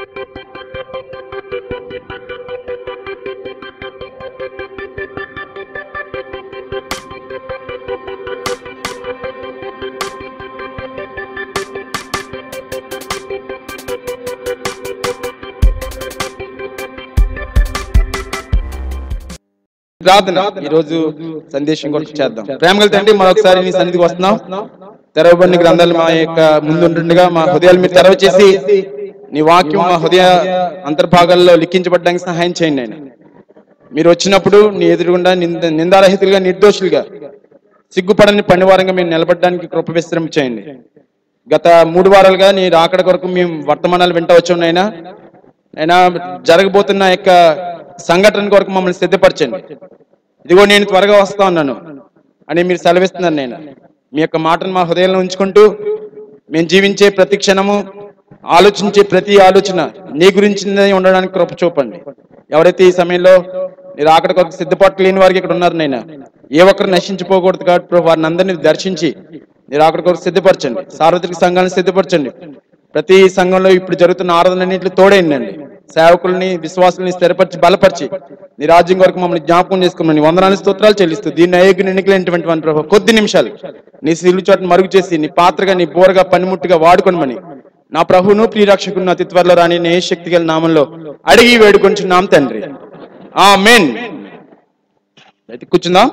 ప్రార్థన ఈ రోజు సందేశం కొరకు చేద్దాం ప్రేమగల తండ్రి మరొకసారి నీ సన్నిధికి వస్తున్నాం తెరవబడిన గ్రంథాలు మా యొక్క ముందు ఉంటుండగా మా హృదయాలు మీరు తెరవ చేసి నీ వాక్యం మా హృదయ అంతర్భాగాల్లో లిఖించబడడానికి సహాయం చేయండి ఆయన మీరు వచ్చినప్పుడు నీ ఎదురుగుండా నింద నిందారహితులుగా నిర్దోషులుగా సిగ్గుపడని పనివారంగా మేము నిలబడడానికి కృప విశ్రమ చేయండి గత మూడు వారాలుగా నీ రాకడ కొరకు మేము వర్తమానాలు వింట వచ్చాం అయినా జరగబోతున్న యొక్క సంఘటన కొరకు మమ్మల్ని సిద్ధపరచండి ఇదిగో నేను త్వరగా వస్తా ఉన్నాను అని మీరు సెలవిస్తున్నాను నేను మీ యొక్క మాటను మా హృదయంలో ఉంచుకుంటూ మేము జీవించే ప్రతి క్షణము ఆలోచించే ప్రతి ఆలోచన నీ గురించి ఉండడానికి కృప చూపండి ఎవరైతే ఈ సమయంలో మీరు అక్కడ కొరకు సిద్ధపడలేని వారికి ఇక్కడ ఉన్నారు నేను ఏ ఒక్కరు నశించిపోకూడదు కాబట్టి ప్రభు వారిని అందరినీ దర్శించి మీరు అక్కడ కొరకు సిద్ధపరచండి సార్వత్రిక సంఘాలను సిద్ధపరచండి ప్రతి సంఘంలో ఇప్పుడు జరుగుతున్న ఆరాధనన్నింటిలో తోడైందండి సేవకుల్ని విశ్వాసుల్ని స్థిరపరిచి బలపరిచి నీ రాజ్యం కొరకు మమ్మల్ని జ్ఞాపకం చేసుకోమని వందనాలు స్తోత్రాలు చెల్లిస్తూ దీన్ని అయోగ్య ఎన్నికలైనటువంటి వాని ప్రభు కొద్ది నిమిషాలు నీ సిల్లు చోట మరుగు చేసి నీ పాత్రగా నీ బోరగా పనిముట్టుగా వాడుకొనమని నా ప్రభును ప్రియరక్షకును అతి త్వరలో రాని నే శక్తి గల నామంలో అడిగి వేడుకొంచున్నాం తండ్రి ఆ మెన్ అయితే కూర్చుందాం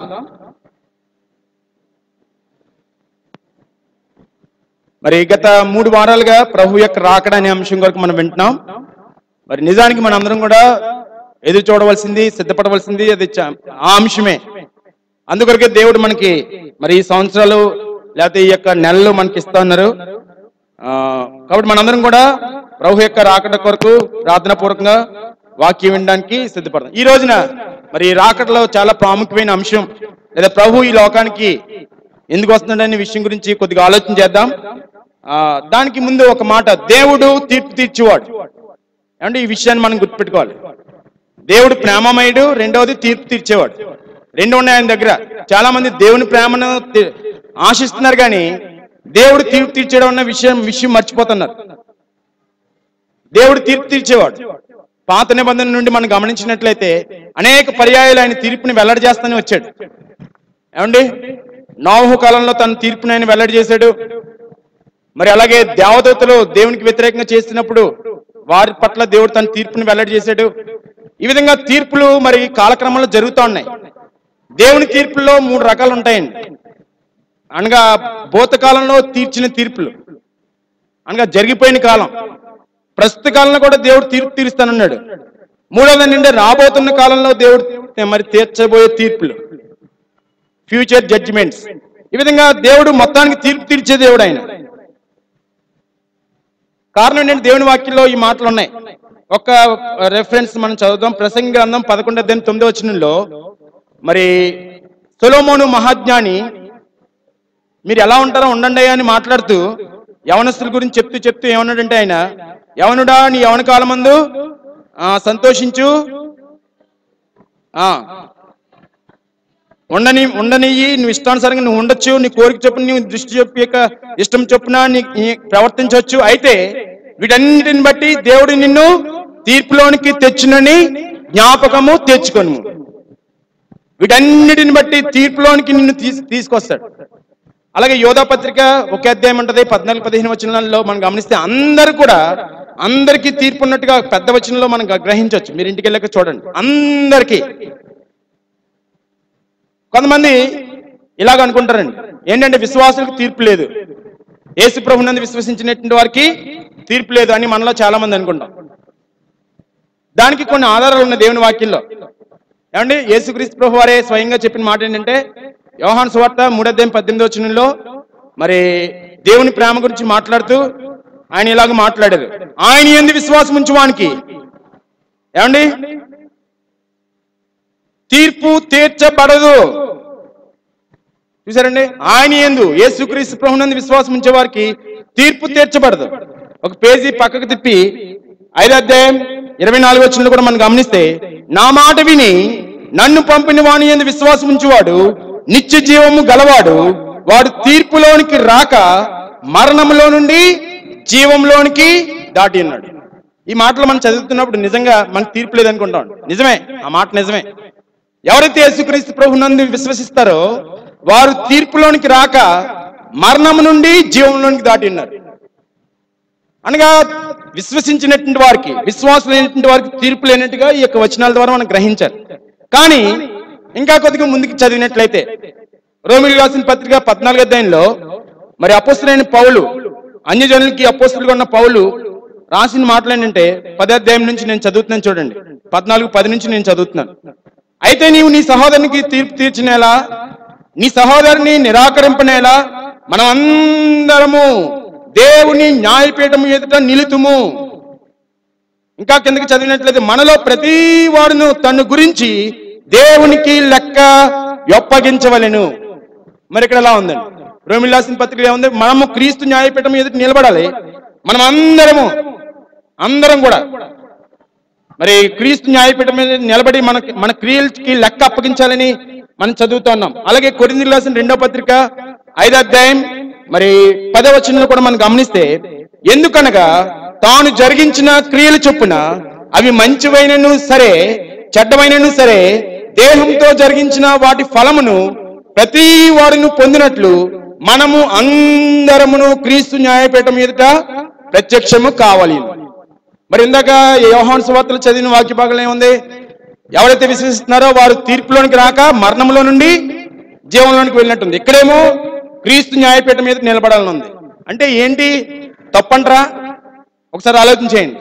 మరి గత మూడు వారాలుగా ప్రభు యొక్క రాకడ అనే అంశం కొరకు మనం వింటున్నాం మరి నిజానికి మన అందరం కూడా ఎదురు చూడవలసింది సిద్ధపడవలసింది అది చ- ఆ అంశమే అందుకొరకే దేవుడు మనకి మరి ఈ సంవత్సరాలు లేకపోతే ఈ యొక్క నెలలు మనకి ఇస్తా ఉన్నారు ఆ, కాబట్టి మనందరం కూడా ప్రభు యొక్క రాకడ కొరకు ప్రార్థన పూర్వకంగా వాక్యం వినడానికి సిద్ధపడతాం ఈ రోజున మరి ఈ రాకడలో చాలా ప్రాముఖ్యమైన అంశం లేదా ప్రభు ఈ లోకానికి ఎందుకు వస్తున్నాడనే విషయం గురించి కొద్దిగా ఆలోచన చేద్దాం ఆ, దానికి ముందు ఒక మాట దేవుడు తీర్పు తీర్చేవాడు అంటే ఈ విషయాన్ని మనం గుర్తుపెట్టుకోవాలి దేవుడు ప్రేమమయుడు రెండవది తీర్పు తీర్చేవాడు రెండు ఉన్నాయి ఆయన దగ్గర చాలా మంది దేవుని ప్రేమను తి- ఆశిస్తున్నారు కానీ దేవుడు తీర్పు తీర్చేయడం అన్న విషయం విషయం మర్చిపోతున్నారు దేవుడు తీర్పు తీర్చేవాడు పాత నిబంధన నుండి మనం గమనించినట్లయితే అనేక పర్యాయాలు ఆయన తీర్పుని వెల్లడి చేస్తూనే వచ్చాడు ఏమండి నోహు కాలంలో తన తీర్పుని ఆయన వెల్లడి చేశాడు మరి అలాగే దేవదూతలు దేవునికి వ్యతిరేకంగా చేసినప్పుడు వారి పట్ల దేవుడు తన తీర్పుని వెల్లడి చేశాడు ఈ విధంగా తీర్పులు మరి కాలక్రమంలో జరుగుతూ ఉన్నాయి దేవుని తీర్పుల్లో మూడు రకాలు ఉంటాయండి అనగా భూతకాలంలో తీర్చిన తీర్పులు అనగా జరిగిపోయిన కాలం ప్రస్తుత కాలంలో కూడా దేవుడు తీర్పు తీరుస్తానన్నాడు మూడవది ఏంటంటే రాబోతున్న కాలంలో దేవుడు మరి తీర్చబోయే తీర్పులు ఫ్యూచర్ జడ్జిమెంట్స్ ఈ విధంగా దేవుడు మొత్తానికి తీర్పు తీర్చే దేవుడు ఆయన కారణం ఏంటంటే దేవుని వాక్యంలో ఈ మాటలు ఉన్నాయి ఒక రెఫరెన్స్ మనం చదువుదాం ప్రసంగ గ్రంథం పదకొండు అధ్యాయం తొమ్మిదో వచనంలో మరి సొలోమోను మహాజ్ఞాని మీరు ఎలా ఉంటారో ఉండండి అయ్యా అని మాట్లాడుతూ యవనస్తుల గురించి చెప్తూ చెప్తూ ఏమన్నాడంటే ఆయన యవనుడా నీ యవన కాలమందు ఆ, సంతోషించు ఆ ఉండని ఉండనియ్యి నువ్వు ఇష్టానుసారంగా నువ్వు ఉండొచ్చు నీ కోరిక చొప్పున నీ దృష్టి చొప్పు యొక్క ఇష్టం చొప్పున నీ నీ ప్రవర్తించవచ్చు అయితే వీటన్నిటిని బట్టి దేవుడు నిన్ను తీర్పులోనికి తెచ్చునని జ్ఞాపకము తెచ్చుకొను వీటన్నిటిని బట్టి తీర్పులోనికి నిన్ను తీసు తీసుకొస్తాడు అలాగే యోధా పత్రిక ఒక అధ్యాయం ఉంటది పద్నాలుగు పదిహేను వచనాల్లో మనం గమనిస్తే అందరు కూడా అందరికీ తీర్పు ఉన్నట్టుగా పెద్ద వచనంలో మనం గ్రహించవచ్చు మీరు ఇంటికి వెళ్ళాక చూడండి అందరికీ కొంతమంది ఇలాగ అనుకుంటారండి ఏంటంటే విశ్వాసులకు తీర్పు లేదు యేసు ప్రభునందు విశ్వసించినటువంటి వారికి తీర్పు లేదు అని మనలో చాలా మంది అనుకుంటాం దానికి కొన్ని ఆధారాలు ఉన్నాయి దేవుని వాక్యంలో ఏమండి యేసుక్రీస్తు ప్రభు వారే స్వయంగా చెప్పిన మాట ఏంటంటే యోహాన్ సువార్త మూడోధ్యాయం పద్దెనిమిది వచనంలో మరి దేవుని ప్రేమ గురించి మాట్లాడుతూ ఆయన ఇలాగ మాట్లాడారు ఆయన ఎందు విశ్వాసం ఉంచువానికి ఏమండి తీర్పు తీర్చబడదు చూసారండి ఆయన ఎందు యేసుక్రీస్తు ప్రభునందు విశ్వాసం ఉంచే వారికి తీర్పు తీర్చబడదు ఒక పేజీ పక్కకు తిప్పి ఐదో అధ్యాయం ఇరవై నాలుగు వచ్చిన కూడా మనం గమనిస్తే నా మాట విని నన్ను పంపిన వాని ఎందు విశ్వాసం ఉంచువాడు నిత్య జీవము గలవాడు వాడు తీర్పులోనికి రాక మరణములో నుండి జీవంలోనికి దాటి ఉన్నాడు ఈ మాటలు మనం చదువుతున్నప్పుడు నిజంగా మనకు తీర్పు లేదనుకుంటాం నిజమే ఆ మాట నిజమే ఎవరైతే యేసుక్రీస్తు ప్రభు నందు విశ్వసిస్తారో వారు తీర్పులోనికి రాక మరణం నుండి జీవంలోనికి దాటి ఉన్నారు అనగా విశ్వసించినటువంటి వారికి విశ్వాసం లేనటువంటి వారికి తీర్పు లేనట్టుగా ఈ యొక్క వచనాల ద్వారా మనం గ్రహించాలి కానీ ఇంకా కొద్దిగా ముందుకు చదివినట్లయితే రోమిలు రాసిన పత్రిక పద్నాలుగు అధ్యాయంలో మరి అపోస్తులైన పౌలు అన్యజనులకి అపోస్తులుగా ఉన్న పౌలు రాసిన మాటలు ఏంటంటే పదాధ్యాయం నుంచి నేను చదువుతున్నాను చూడండి పద్నాలుగు పది నుంచి నేను చదువుతున్నాను అయితే నీవు నీ సహోదరునికి తీర్పు తీర్చినేలా నీ సహోదరుని నిరాకరింపనేలా మనం అందరము దేవుని న్యాయపీఠము ఎదుట నిలుతుము ఇంకా కిందకి చదివినట్లయితే మనలో ప్రతి వాడును తన గురించి దేవునికి లెక్క ఒప్పగించవలెను మరి ఇక్కడ ఎలా ఉందండి రోమిల్లాసిన పత్రిక ఏముంది మనము క్రీస్తు న్యాయపీఠం ఎదుట నిలబడాలి మనం అందరము అందరం కూడా మరి క్రీస్తు న్యాయపీఠం మీద నిలబడి మన మన క్రియలకి లెక్క అప్పగించాలని మనం చదువుతున్నాం అలాగే కొరింది రాసిన రెండో పత్రిక ఐదో అధ్యాయం మరి పదో వచనంలో కూడా మనం గమనిస్తే ఎందుకనగా తాను జరిగించిన క్రియలు చొప్పున అవి మంచివైనను సరే చెడ్డమైనను సరే దేహంతో జరిగించిన వాటి ఫలమును ప్రతి వాడును పొందినట్లు మనము అందరమును క్రీస్తు న్యాయపీఠం ఎదుట ప్రత్యక్షము కావాలి మరి ఇందాక యోహాన్ సువార్తలు చదివిన వాక్య భాగంలో ఏముంది ఎవరైతే విశ్వసిస్తున్నారో వారు తీర్పులోనికి రాక మరణంలో నుండి జీవంలోనికి వెళ్ళినట్టుంది ఇక్కడేమో క్రీస్తు న్యాయపీఠం మీద నిలబడాలని ఉంది అంటే ఏంటి తప్పంటరా ఒకసారి ఆలోచన చేయండి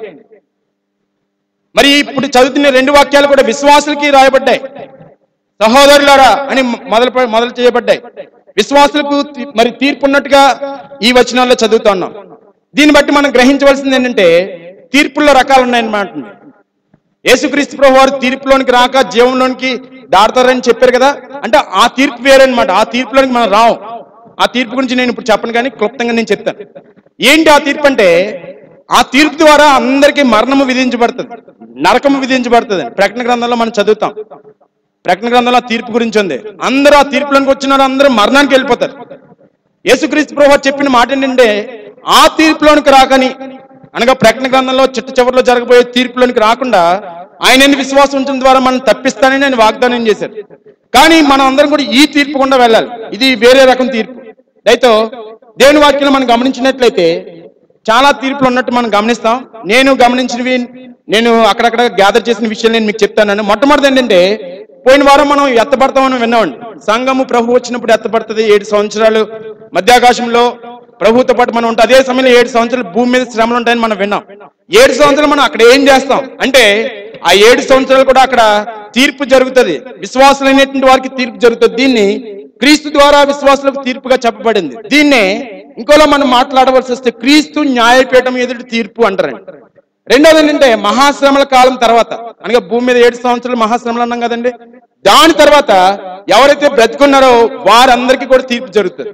మరి ఇప్పుడు చదువుతున్న రెండు వాక్యాలు కూడా విశ్వాసులకి రాయబడ్డాయి సహోదరులారా అని మొదలు మొదలు చేయబడ్డాయి విశ్వాసులకు తీ- మరి తీర్పు ఉన్నట్టుగా ఈ వచనాల్లో చదువుతా ఉన్నాం దీన్ని బట్టి మనం గ్రహించవలసింది ఏంటంటే తీర్పుల్లో రకాలు ఉన్నాయన్నమాట యేసుక్రీస్తు ప్రభు వారు తీర్పులోనికి రాక జీవంలోనికి దాడతారని చెప్పారు కదా అంటే ఆ తీర్పు వేరన్నమాట ఆ తీర్పులోనికి మనం రాం ఆ తీర్పు గురించి నేను ఇప్పుడు చెప్పను కానీ క్లుప్తంగా నేను చెప్తాను ఏంటి ఆ తీర్పు అంటే ఆ తీర్పు ద్వారా అందరికీ మరణము విధించబడుతుంది నరకము విధించబడుతుంది ప్రకటన గ్రంథంలో మనం చదువుతాం ప్రకటన గ్రంథంలో ఆ తీర్పు గురించి ఉంది అందరూ ఆ తీర్పులోనికి వచ్చినారు అందరూ మరణానికి వెళ్ళిపోతారు యేసుక్రీస్తు ప్రభు వారు చెప్పిన మాట ఏంటంటే ఆ తీర్పులోనికి రాకని అనగా ప్రకటన గ్రంథంలో చిట్ట చివరిలో జరగబోయే తీర్పులోనికి రాకుండా ఆయన ఎన్ని విశ్వాసం ఉంచడం ద్వారా మనం తప్పిస్తానని ఆయన వాగ్దానం చేశారు కానీ మనం అందరం కూడా ఈ తీర్పు గుండా వెళ్ళాలి ఇది వేరే రకం తీర్పు అయితే దేవుని వాక్యం మనం గమనించినట్లయితే చాలా తీర్పులు ఉన్నట్టు మనం గమనిస్తాం నేను గమనించినవి నేను అక్కడక్కడ గ్యాదర్ చేసిన విషయాలు నేను మీకు చెప్తాను మొట్టమొదటి ఏంటంటే పోయిన వారం మనం ఎత్తపడతామని విన్నామండి సంఘము ప్రభు వచ్చినప్పుడు ఎత్తపడుతుంది ఏడు సంవత్సరాలు మధ్యాకాశంలో ప్రభుతో పాటు మనం ఉంటాం అదే సమయంలో ఏడు సంవత్సరాలు భూమి మీద శ్రమలు ఉంటాయని మనం విన్నాం ఏడు సంవత్సరాలు మనం అక్కడ ఏం చేస్తాం అంటే ఆ ఏడు సంవత్సరాలు కూడా అక్కడ తీర్పు జరుగుతుంది విశ్వాసులైనటువంటి వారికి తీర్పు జరుగుతుంది దీన్ని క్రీస్తు ద్వారా విశ్వాసులకు తీర్పుగా చెప్పబడింది దీన్నే ఇంకోలా మనం మాట్లాడవలసి వస్తే క్రీస్తు న్యాయపీఠం ఎదుటి తీర్పు అంటారండి రెండోది ఏంటంటే మహాశ్రమల కాలం తర్వాత అనగా భూమి మీద ఏడు సంవత్సరాలు మహాశ్రమలు అన్నాం కదండి దాని తర్వాత ఎవరైతే బ్రతుకున్నారో వారందరికీ కూడా తీర్పు జరుగుతుంది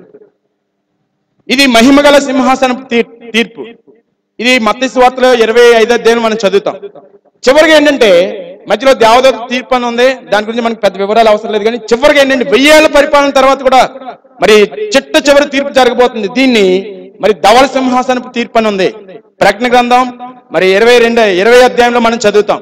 ఇది మహిమగల సింహాసనం తీర్- తీర్పు ఇది మత్తి వార్తలో ఇరవై ఐదో అధ్యాయం మనం చదువుతాం చివరిగా ఏంటంటే మధ్యలో దేవదత్త తీర్పు అని ఉంది దాని గురించి మనకి పెద్ద వివరాలు అవసరం లేదు కానీ చివరిగా ఏంటంటే వెయ్యేళ్ళ పరిపాలన తర్వాత కూడా మరి చిట్ట చివరి తీర్పు జరగబోతుంది దీన్ని మరి ధవల సింహాసనపు తీర్పు అని ఉంది ప్రకటన గ్రంథం మరి ఇరవై రెండు ఇరవై అధ్యాయంలో మనం చదువుతాం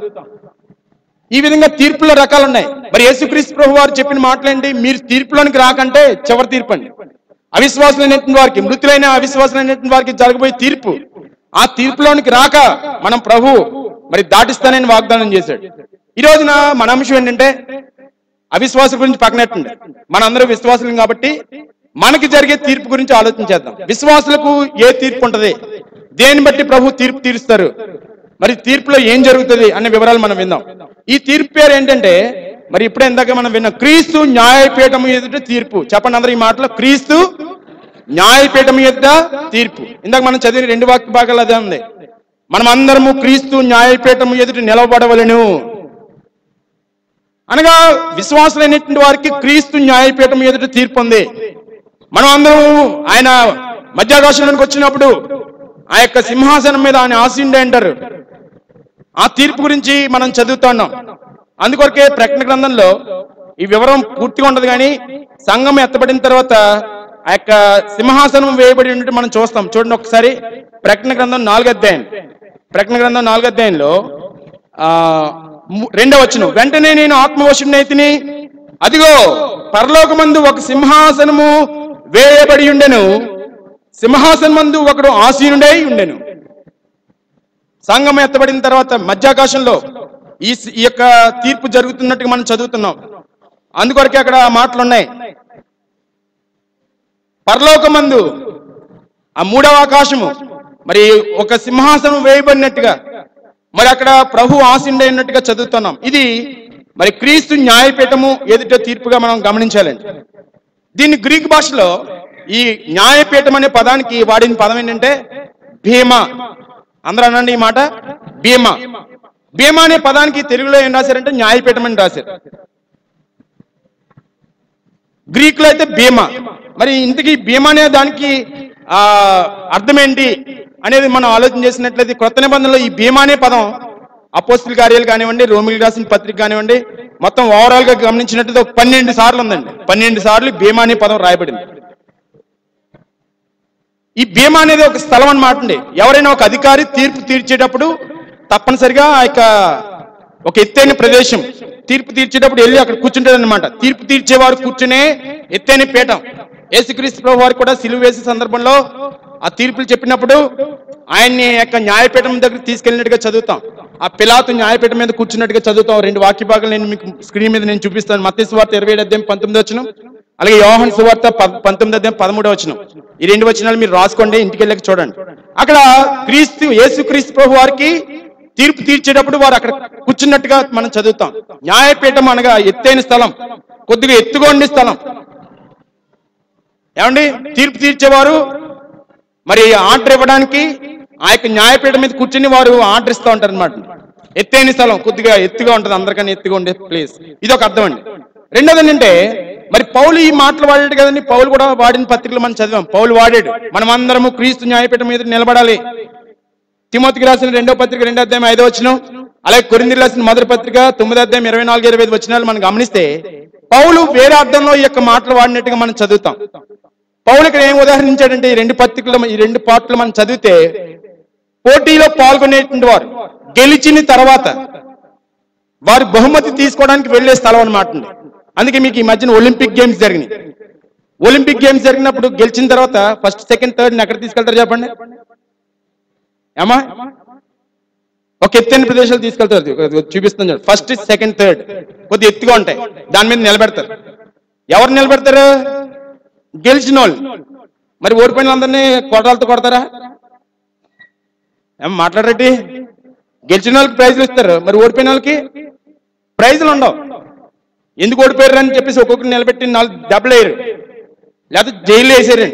ఈ విధంగా తీర్పుల రకాలు ఉన్నాయి మరి యేసుక్రీస్తు ప్రభు వారు చెప్పిన మాటలేంటి మీరు తీర్పులోనికి రాకంటే చివరి తీర్పు అండి అవిశ్వాసులైనటువంటి వారికి మృతులైన అవిశ్వాసులైనటువంటి వారికి జరగబోయే తీర్పు ఆ తీర్పులోనికి రాక మనం ప్రభు మరి దాటిస్తానని వాగ్దానం చేశాడు ఈ రోజున మన అంశం ఏంటంటే అవిశ్వాసం గురించి పక్కనెట్టండి మనందరూ విశ్వాసులం కాబట్టి మనకి జరిగే తీర్పు గురించి ఆలోచించేద్దాం విశ్వాసులకు ఏ తీర్పు ఉంటది దేన్ని బట్టి ప్రభు తీర్పు తీరుస్తారు మరి తీర్పులో ఏం జరుగుతుంది అనే వివరాలు మనం విందాం ఈ తీర్పు పేరు ఏంటంటే మరి ఇప్పుడే ఇందాక మనం విన్నాం క్రీస్తు న్యాయపీఠం ఎదుట తీర్పు చెప్పండి అందరూ ఈ మాటలో క్రీస్తు న్యాయపీఠం ఎదుట తీర్పు ఇందాక మనం చదివిన రెండు వాక్య భాగాలు అదే ఉంది మనం అందరము క్రీస్తు న్యాయపీఠం ఎదుట నిలబడవలను అనగా విశ్వాసులైనటువంటి వారికి క్రీస్తు న్యాయపీఠం ఎదుట తీర్పు ఉంది మనం అందరం ఆయన మధ్యాకాశంలోకి వచ్చినప్పుడు ఆ యొక్క సింహాసనం మీద ఆయన ఆశీండే అంటారు ఆ తీర్పు గురించి మనం చదువుతున్నాం అందుకొరకే ప్రకటన గ్రంథంలో ఈ వివరం పూర్తిగా ఉండదు కానీ సంఘం ఎత్తబడిన తర్వాత ఆ యొక్క సింహాసనం వేయబడి ఉన్నట్టు మనం చూస్తాం చూడండి ఒకసారి ప్రకటన గ్రంథం నాలుగు అధ్యాయం ప్రకటన గ్రంథం నాలుగో అధ్యాయంలో ఆ ము- రెండవ వచ్చును వెంటనే నేను ఆత్మవశునైతిని అదిగో పరలోకమందు ఒక సింహాసనము వేయబడి ఉండెను సింహాసనం మందు ఒకడు ఆసీనుడై ఉండెను సంఘం ఎత్తబడిన తర్వాత మధ్యాకాశంలో ఈ స్- ఈ యొక్క తీర్పు జరుగుతున్నట్టుగా మనం చదువుతున్నాం అందుకొరకే అక్కడ ఆ మాటలు ఉన్నాయి పరలోకమందు ఆ మూడవ ఆకాశము మరి ఒక సింహాసనం వేయబడినట్టుగా మరి అక్కడ ప్రభు ఆసిండైనట్టుగా చదువుతున్నాం ఇది మరి క్రీస్తు న్యాయపీఠము ఎదుట తీర్పుగా మనం గమనించాలండి దీన్ని గ్రీక్ భాషలో ఈ న్యాయపీఠం అనే పదానికి వాడిన పదం ఏంటంటే భీమా అందరూ అనండి ఈ మాట భీమా భీమా అనే పదానికి తెలుగులో ఏం రాశారంటే న్యాయపీఠం అని రాశారు గ్రీక్ లో అయితే భీమా మరి ఇంతకీ భీమా అనే దానికి ఆ అర్థం ఏంటి అనేది మనం ఆలోచన చేసినట్లయితే కొత్త నిబంధనలో ఈ భీమా అనే పదం అపోస్తుల కార్యాలు కానివ్వండి రోమిల్ రాసిన పత్రిక కానివ్వండి మొత్తం ఓవరాల్ గా గమనించినట్లయితే ఒక పన్నెండు సార్లు ఉందండి పన్నెండు సార్లు భీమా అనే పదం రాయబడింది ఈ భీమా అనేది ఒక స్థలం అన్నమాట అండి ఎవరైనా ఒక అధికారి తీర్పు తీర్చేటప్పుడు తప్పనిసరిగా ఆ యొక్క ఒక ఎత్తైన ప్రదేశం తీర్పు తీర్చేటప్పుడు వెళ్ళి అక్కడ కూర్చుంటాడు అనమాట తీర్పు తీర్చేవారు కూర్చునే ఎత్తైన పీఠం యేసుక్రీస్తు ప్రభు వారు కూడా సిలువ వేసే సందర్భంలో ఆ తీర్పులు చెప్పినప్పుడు ఆయన్ని యొక్క న్యాయపీఠం దగ్గర తీసుకెళ్ళినట్టుగా చదువుతాం ఆ పిలాతు న్యాయపీఠం మీద కూర్చున్నట్టుగా చదువుతాం రెండు వాక్య భాగాలు నేను మీకు స్క్రీన్ మీద నేను చూపిస్తాను మత్స్య సువార్త ఇరవై ఏడు అధ్యాయం పంతొమ్మిది వచ్చిన అలాగే యోహన్ సువార్త ప- పంతొమ్మిది అధ్యాయం పదమూడో వచ్చిన ఈ రెండు వచనాలు మీరు రాసుకోండి ఇంటికి వెళ్ళక చూడండి అక్కడ క్రీస్తు యేసు క్రీస్తు ప్రభు వారికి తీర్పు తీర్చేటప్పుడు వారు అక్కడ కూర్చున్నట్టుగా మనం చదువుతాం న్యాయపీఠం అనగా ఎత్తైన స్థలం కొద్దిగా ఎత్తుగా ఉండే స్థలం ఏమండి తీర్పు తీర్చేవారు మరి ఆర్డర్ ఇవ్వడానికి ఆ యొక్క న్యాయపీఠం మీద కూర్చుని వారు ఆర్డర్ ఇస్తూ ఉంటారు అనమాట ఎత్తైన స్థలం కొద్దిగా ఎత్తుగా ఉంటుంది అందరికన్నా ఎత్తుగా ఉండే ప్లేస్ ఇది ఒక అర్థం అండి రెండోది ఏంటంటే మరి పౌలు ఈ మాటలు వాడాడు కదండి పౌలు కూడా వాడిన పత్రికలు మనం చదివాం పౌలు వాడాడు మనం అందరము క్రీస్తు న్యాయపీఠం మీద నిలబడాలి తిమోతికి రాసిన రెండో పత్రిక రెండో అధ్యాయం ఐదో వచ్చిన అలాగే కొరింది రాసిన మొదటి పత్రిక తొమ్మిదో అధ్యాయం ఇరవై నాలుగు ఇరవై ఐదు వచ్చినాలు మనం గమనిస్తే పౌలు వేరే అర్థంలో ఈ యొక్క మాటలు వాడినట్టుగా మనం చదువుతాం పౌలు ఇక్కడ ఏం ఉదాహరించాడంటే ఈ రెండు పత్రికలు ఈ రెండు పాటలు మనం చదివితే పోటీలో పాల్గొనేటువంటి వారు గెలిచిన తర్వాత వారు బహుమతి తీసుకోవడానికి వెళ్ళే స్థలం అన్నమాట అండి అందుకే మీకు ఈ మధ్యన ఒలింపిక్ గేమ్స్ జరిగినాయి ఒలింపిక్ గేమ్స్ జరిగినప్పుడు గెలిచిన తర్వాత ఫస్ట్ సెకండ్ థర్డ్ ఎక్కడ తీసుకెళ్తారు చెప్పండి ఏమా ఒక ఎత్తైన ప్రదేశాలు తీసుకెళ్తారు కొద్దిగా చూపిస్తాను చూడండి ఫస్ట్ సెకండ్ థర్డ్ కొద్ది ఎత్తుగా ఉంటాయి దాని మీద నిలబెడతారు ఎవరు నిలబెడతారు గెలిచిన వాళ్ళు మరి ఓడిపోయిన వాళ్ళందరినీ కొట్టాలతో కొడతారా ఏం మాట్లాడరేటి గెలిచిన వాళ్ళకి ప్రైజులు ఇస్తారు మరి ఓడిపోయిన వాళ్ళకి ప్రైజులు ఉండవు ఎందుకు ఓడిపోయారు అని చెప్పేసి ఒక్కొక్కరు నిలబెట్టి నాలుగు దెబ్బలు వేయరు లేకపోతే జైలు వేసారండి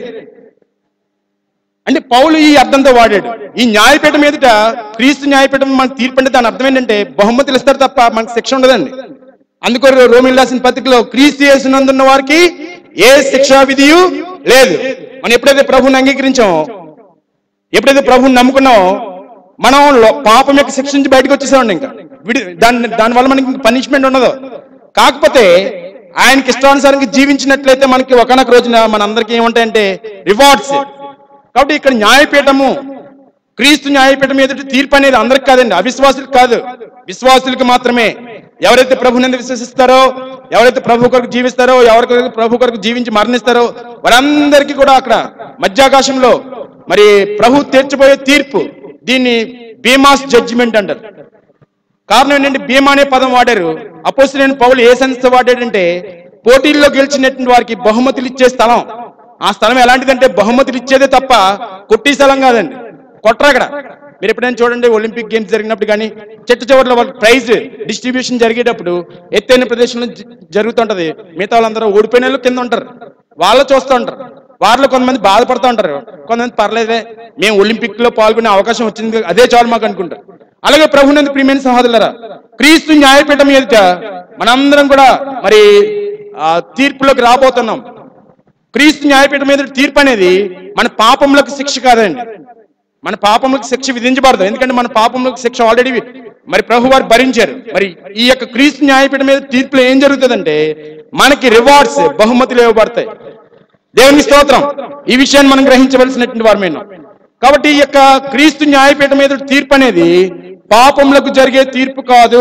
అంటే పౌలు ఈ అర్థంతో వాడాడు ఈ న్యాయపీఠం ఎదుట క్రీస్తు న్యాయపీఠం మనకు తీర్పు అంటే దాని అర్థం ఏంటంటే బహుమతులు ఇస్తారు తప్ప మనకు శిక్ష ఉండదండి అందుకో రోమిల్ రాసిన పత్రికలో క్రీస్తు చేసినందున్న వారికి ఏ శిక్షా విధియు లేదు మనం ఎప్పుడైతే ప్రభుని అంగీకరించామో ఎప్పుడైతే ప్రభుని నమ్ముకున్నామో మనం లో- పాపం యొక్క శిక్ష నుంచి బయటకు వచ్చేసామండి ఇంకా విడి దాని దానివల్ల మనకి పనిష్మెంట్ ఉండదు కాకపోతే ఆయనకి ఇష్టానుసారంగా జీవించినట్లయితే మనకి ఒకనొక రోజున మనందరికీ ఏముంటాయంటే రివార్డ్స్ కాబట్టి ఇక్కడ న్యాయపీఠము క్రీస్తు న్యాయపీఠం ఎదుటి తీర్పు అనేది అందరికి కాదండి అవిశ్వాసులకు కాదు విశ్వాసులకు మాత్రమే ఎవరైతే ప్రభునందు విశ్వసిస్తారో ఎవరైతే ప్రభు కొరకు జీవిస్తారో ఎవరికొరకు ప్రభు కొరకు జీవించి మరణిస్తారో వారందరికీ కూడా అక్కడ మధ్యాకాశంలో మరి ప్రభు తీర్చబోయే తీర్పు దీన్ని బీమాస్ జడ్జిమెంట్ అంటారు కారణం ఏంటంటే భీమా అనే పదం వాడారు అపోజిట్ పౌలు ఏ సంస్థ వాడాడంటే పోటీల్లో గెలిచినటువంటి వారికి బహుమతులు ఇచ్చే స్థలం ఆ స్థలం ఎలాంటిదంటే బహుమతులు ఇచ్చేదే తప్ప కొట్టి స్థలం కాదండి కొట్టరు అక్కడ మీరు ఎప్పుడైనా చూడండి ఒలింపిక్ గేమ్స్ జరిగినప్పుడు కానీ చెట్టు చివరిలో వాళ్ళకి ప్రైజ్ డిస్ట్రిబ్యూషన్ జరిగేటప్పుడు ఎత్తైన ప్రదేశంలో జ- జరుగుతుంటది మిగతా వాళ్ళందరూ ఓడిపోయిన వాళ్ళు కింద ఉంటారు వాళ్ళు చూస్తూ ఉంటారు వారిలో కొంతమంది బాధపడుతూ ఉంటారు కొంతమంది పర్లేదే మేము ఒలింపిక్ లో పాల్గొనే అవకాశం వచ్చింది అదే చాలు మాకు అనుకుంటారు అలాగే ప్రభునందు ప్రియమైన సహోదరులరా క్రీస్తు న్యాయపీఠం ఎదుట మనందరం కూడా మరి ఆ తీర్పులోకి రాబోతున్నాం క్రీస్తు న్యాయపీఠం మీద తీర్పు అనేది మన పాపములకు శిక్ష కాదండి మన పాపములకు శిక్ష విధించబడదు ఎందుకంటే మన పాపములకు శిక్ష ఆల్రెడీ మరి ప్రభు వారు భరించారు మరి ఈ యొక్క క్రీస్తు న్యాయపీఠం మీద తీర్పులో ఏం జరుగుతుందంటే మనకి రివార్డ్స్ బహుమతులు ఇవ్వబడతాయి దేవుని స్తోత్రం ఈ విషయాన్ని మనం గ్రహించవలసినటువంటి వారమేను కాబట్టి ఈ యొక్క క్రీస్తు న్యాయపీఠం మీద తీర్పు అనేది పాపములకు జరిగే తీర్పు కాదు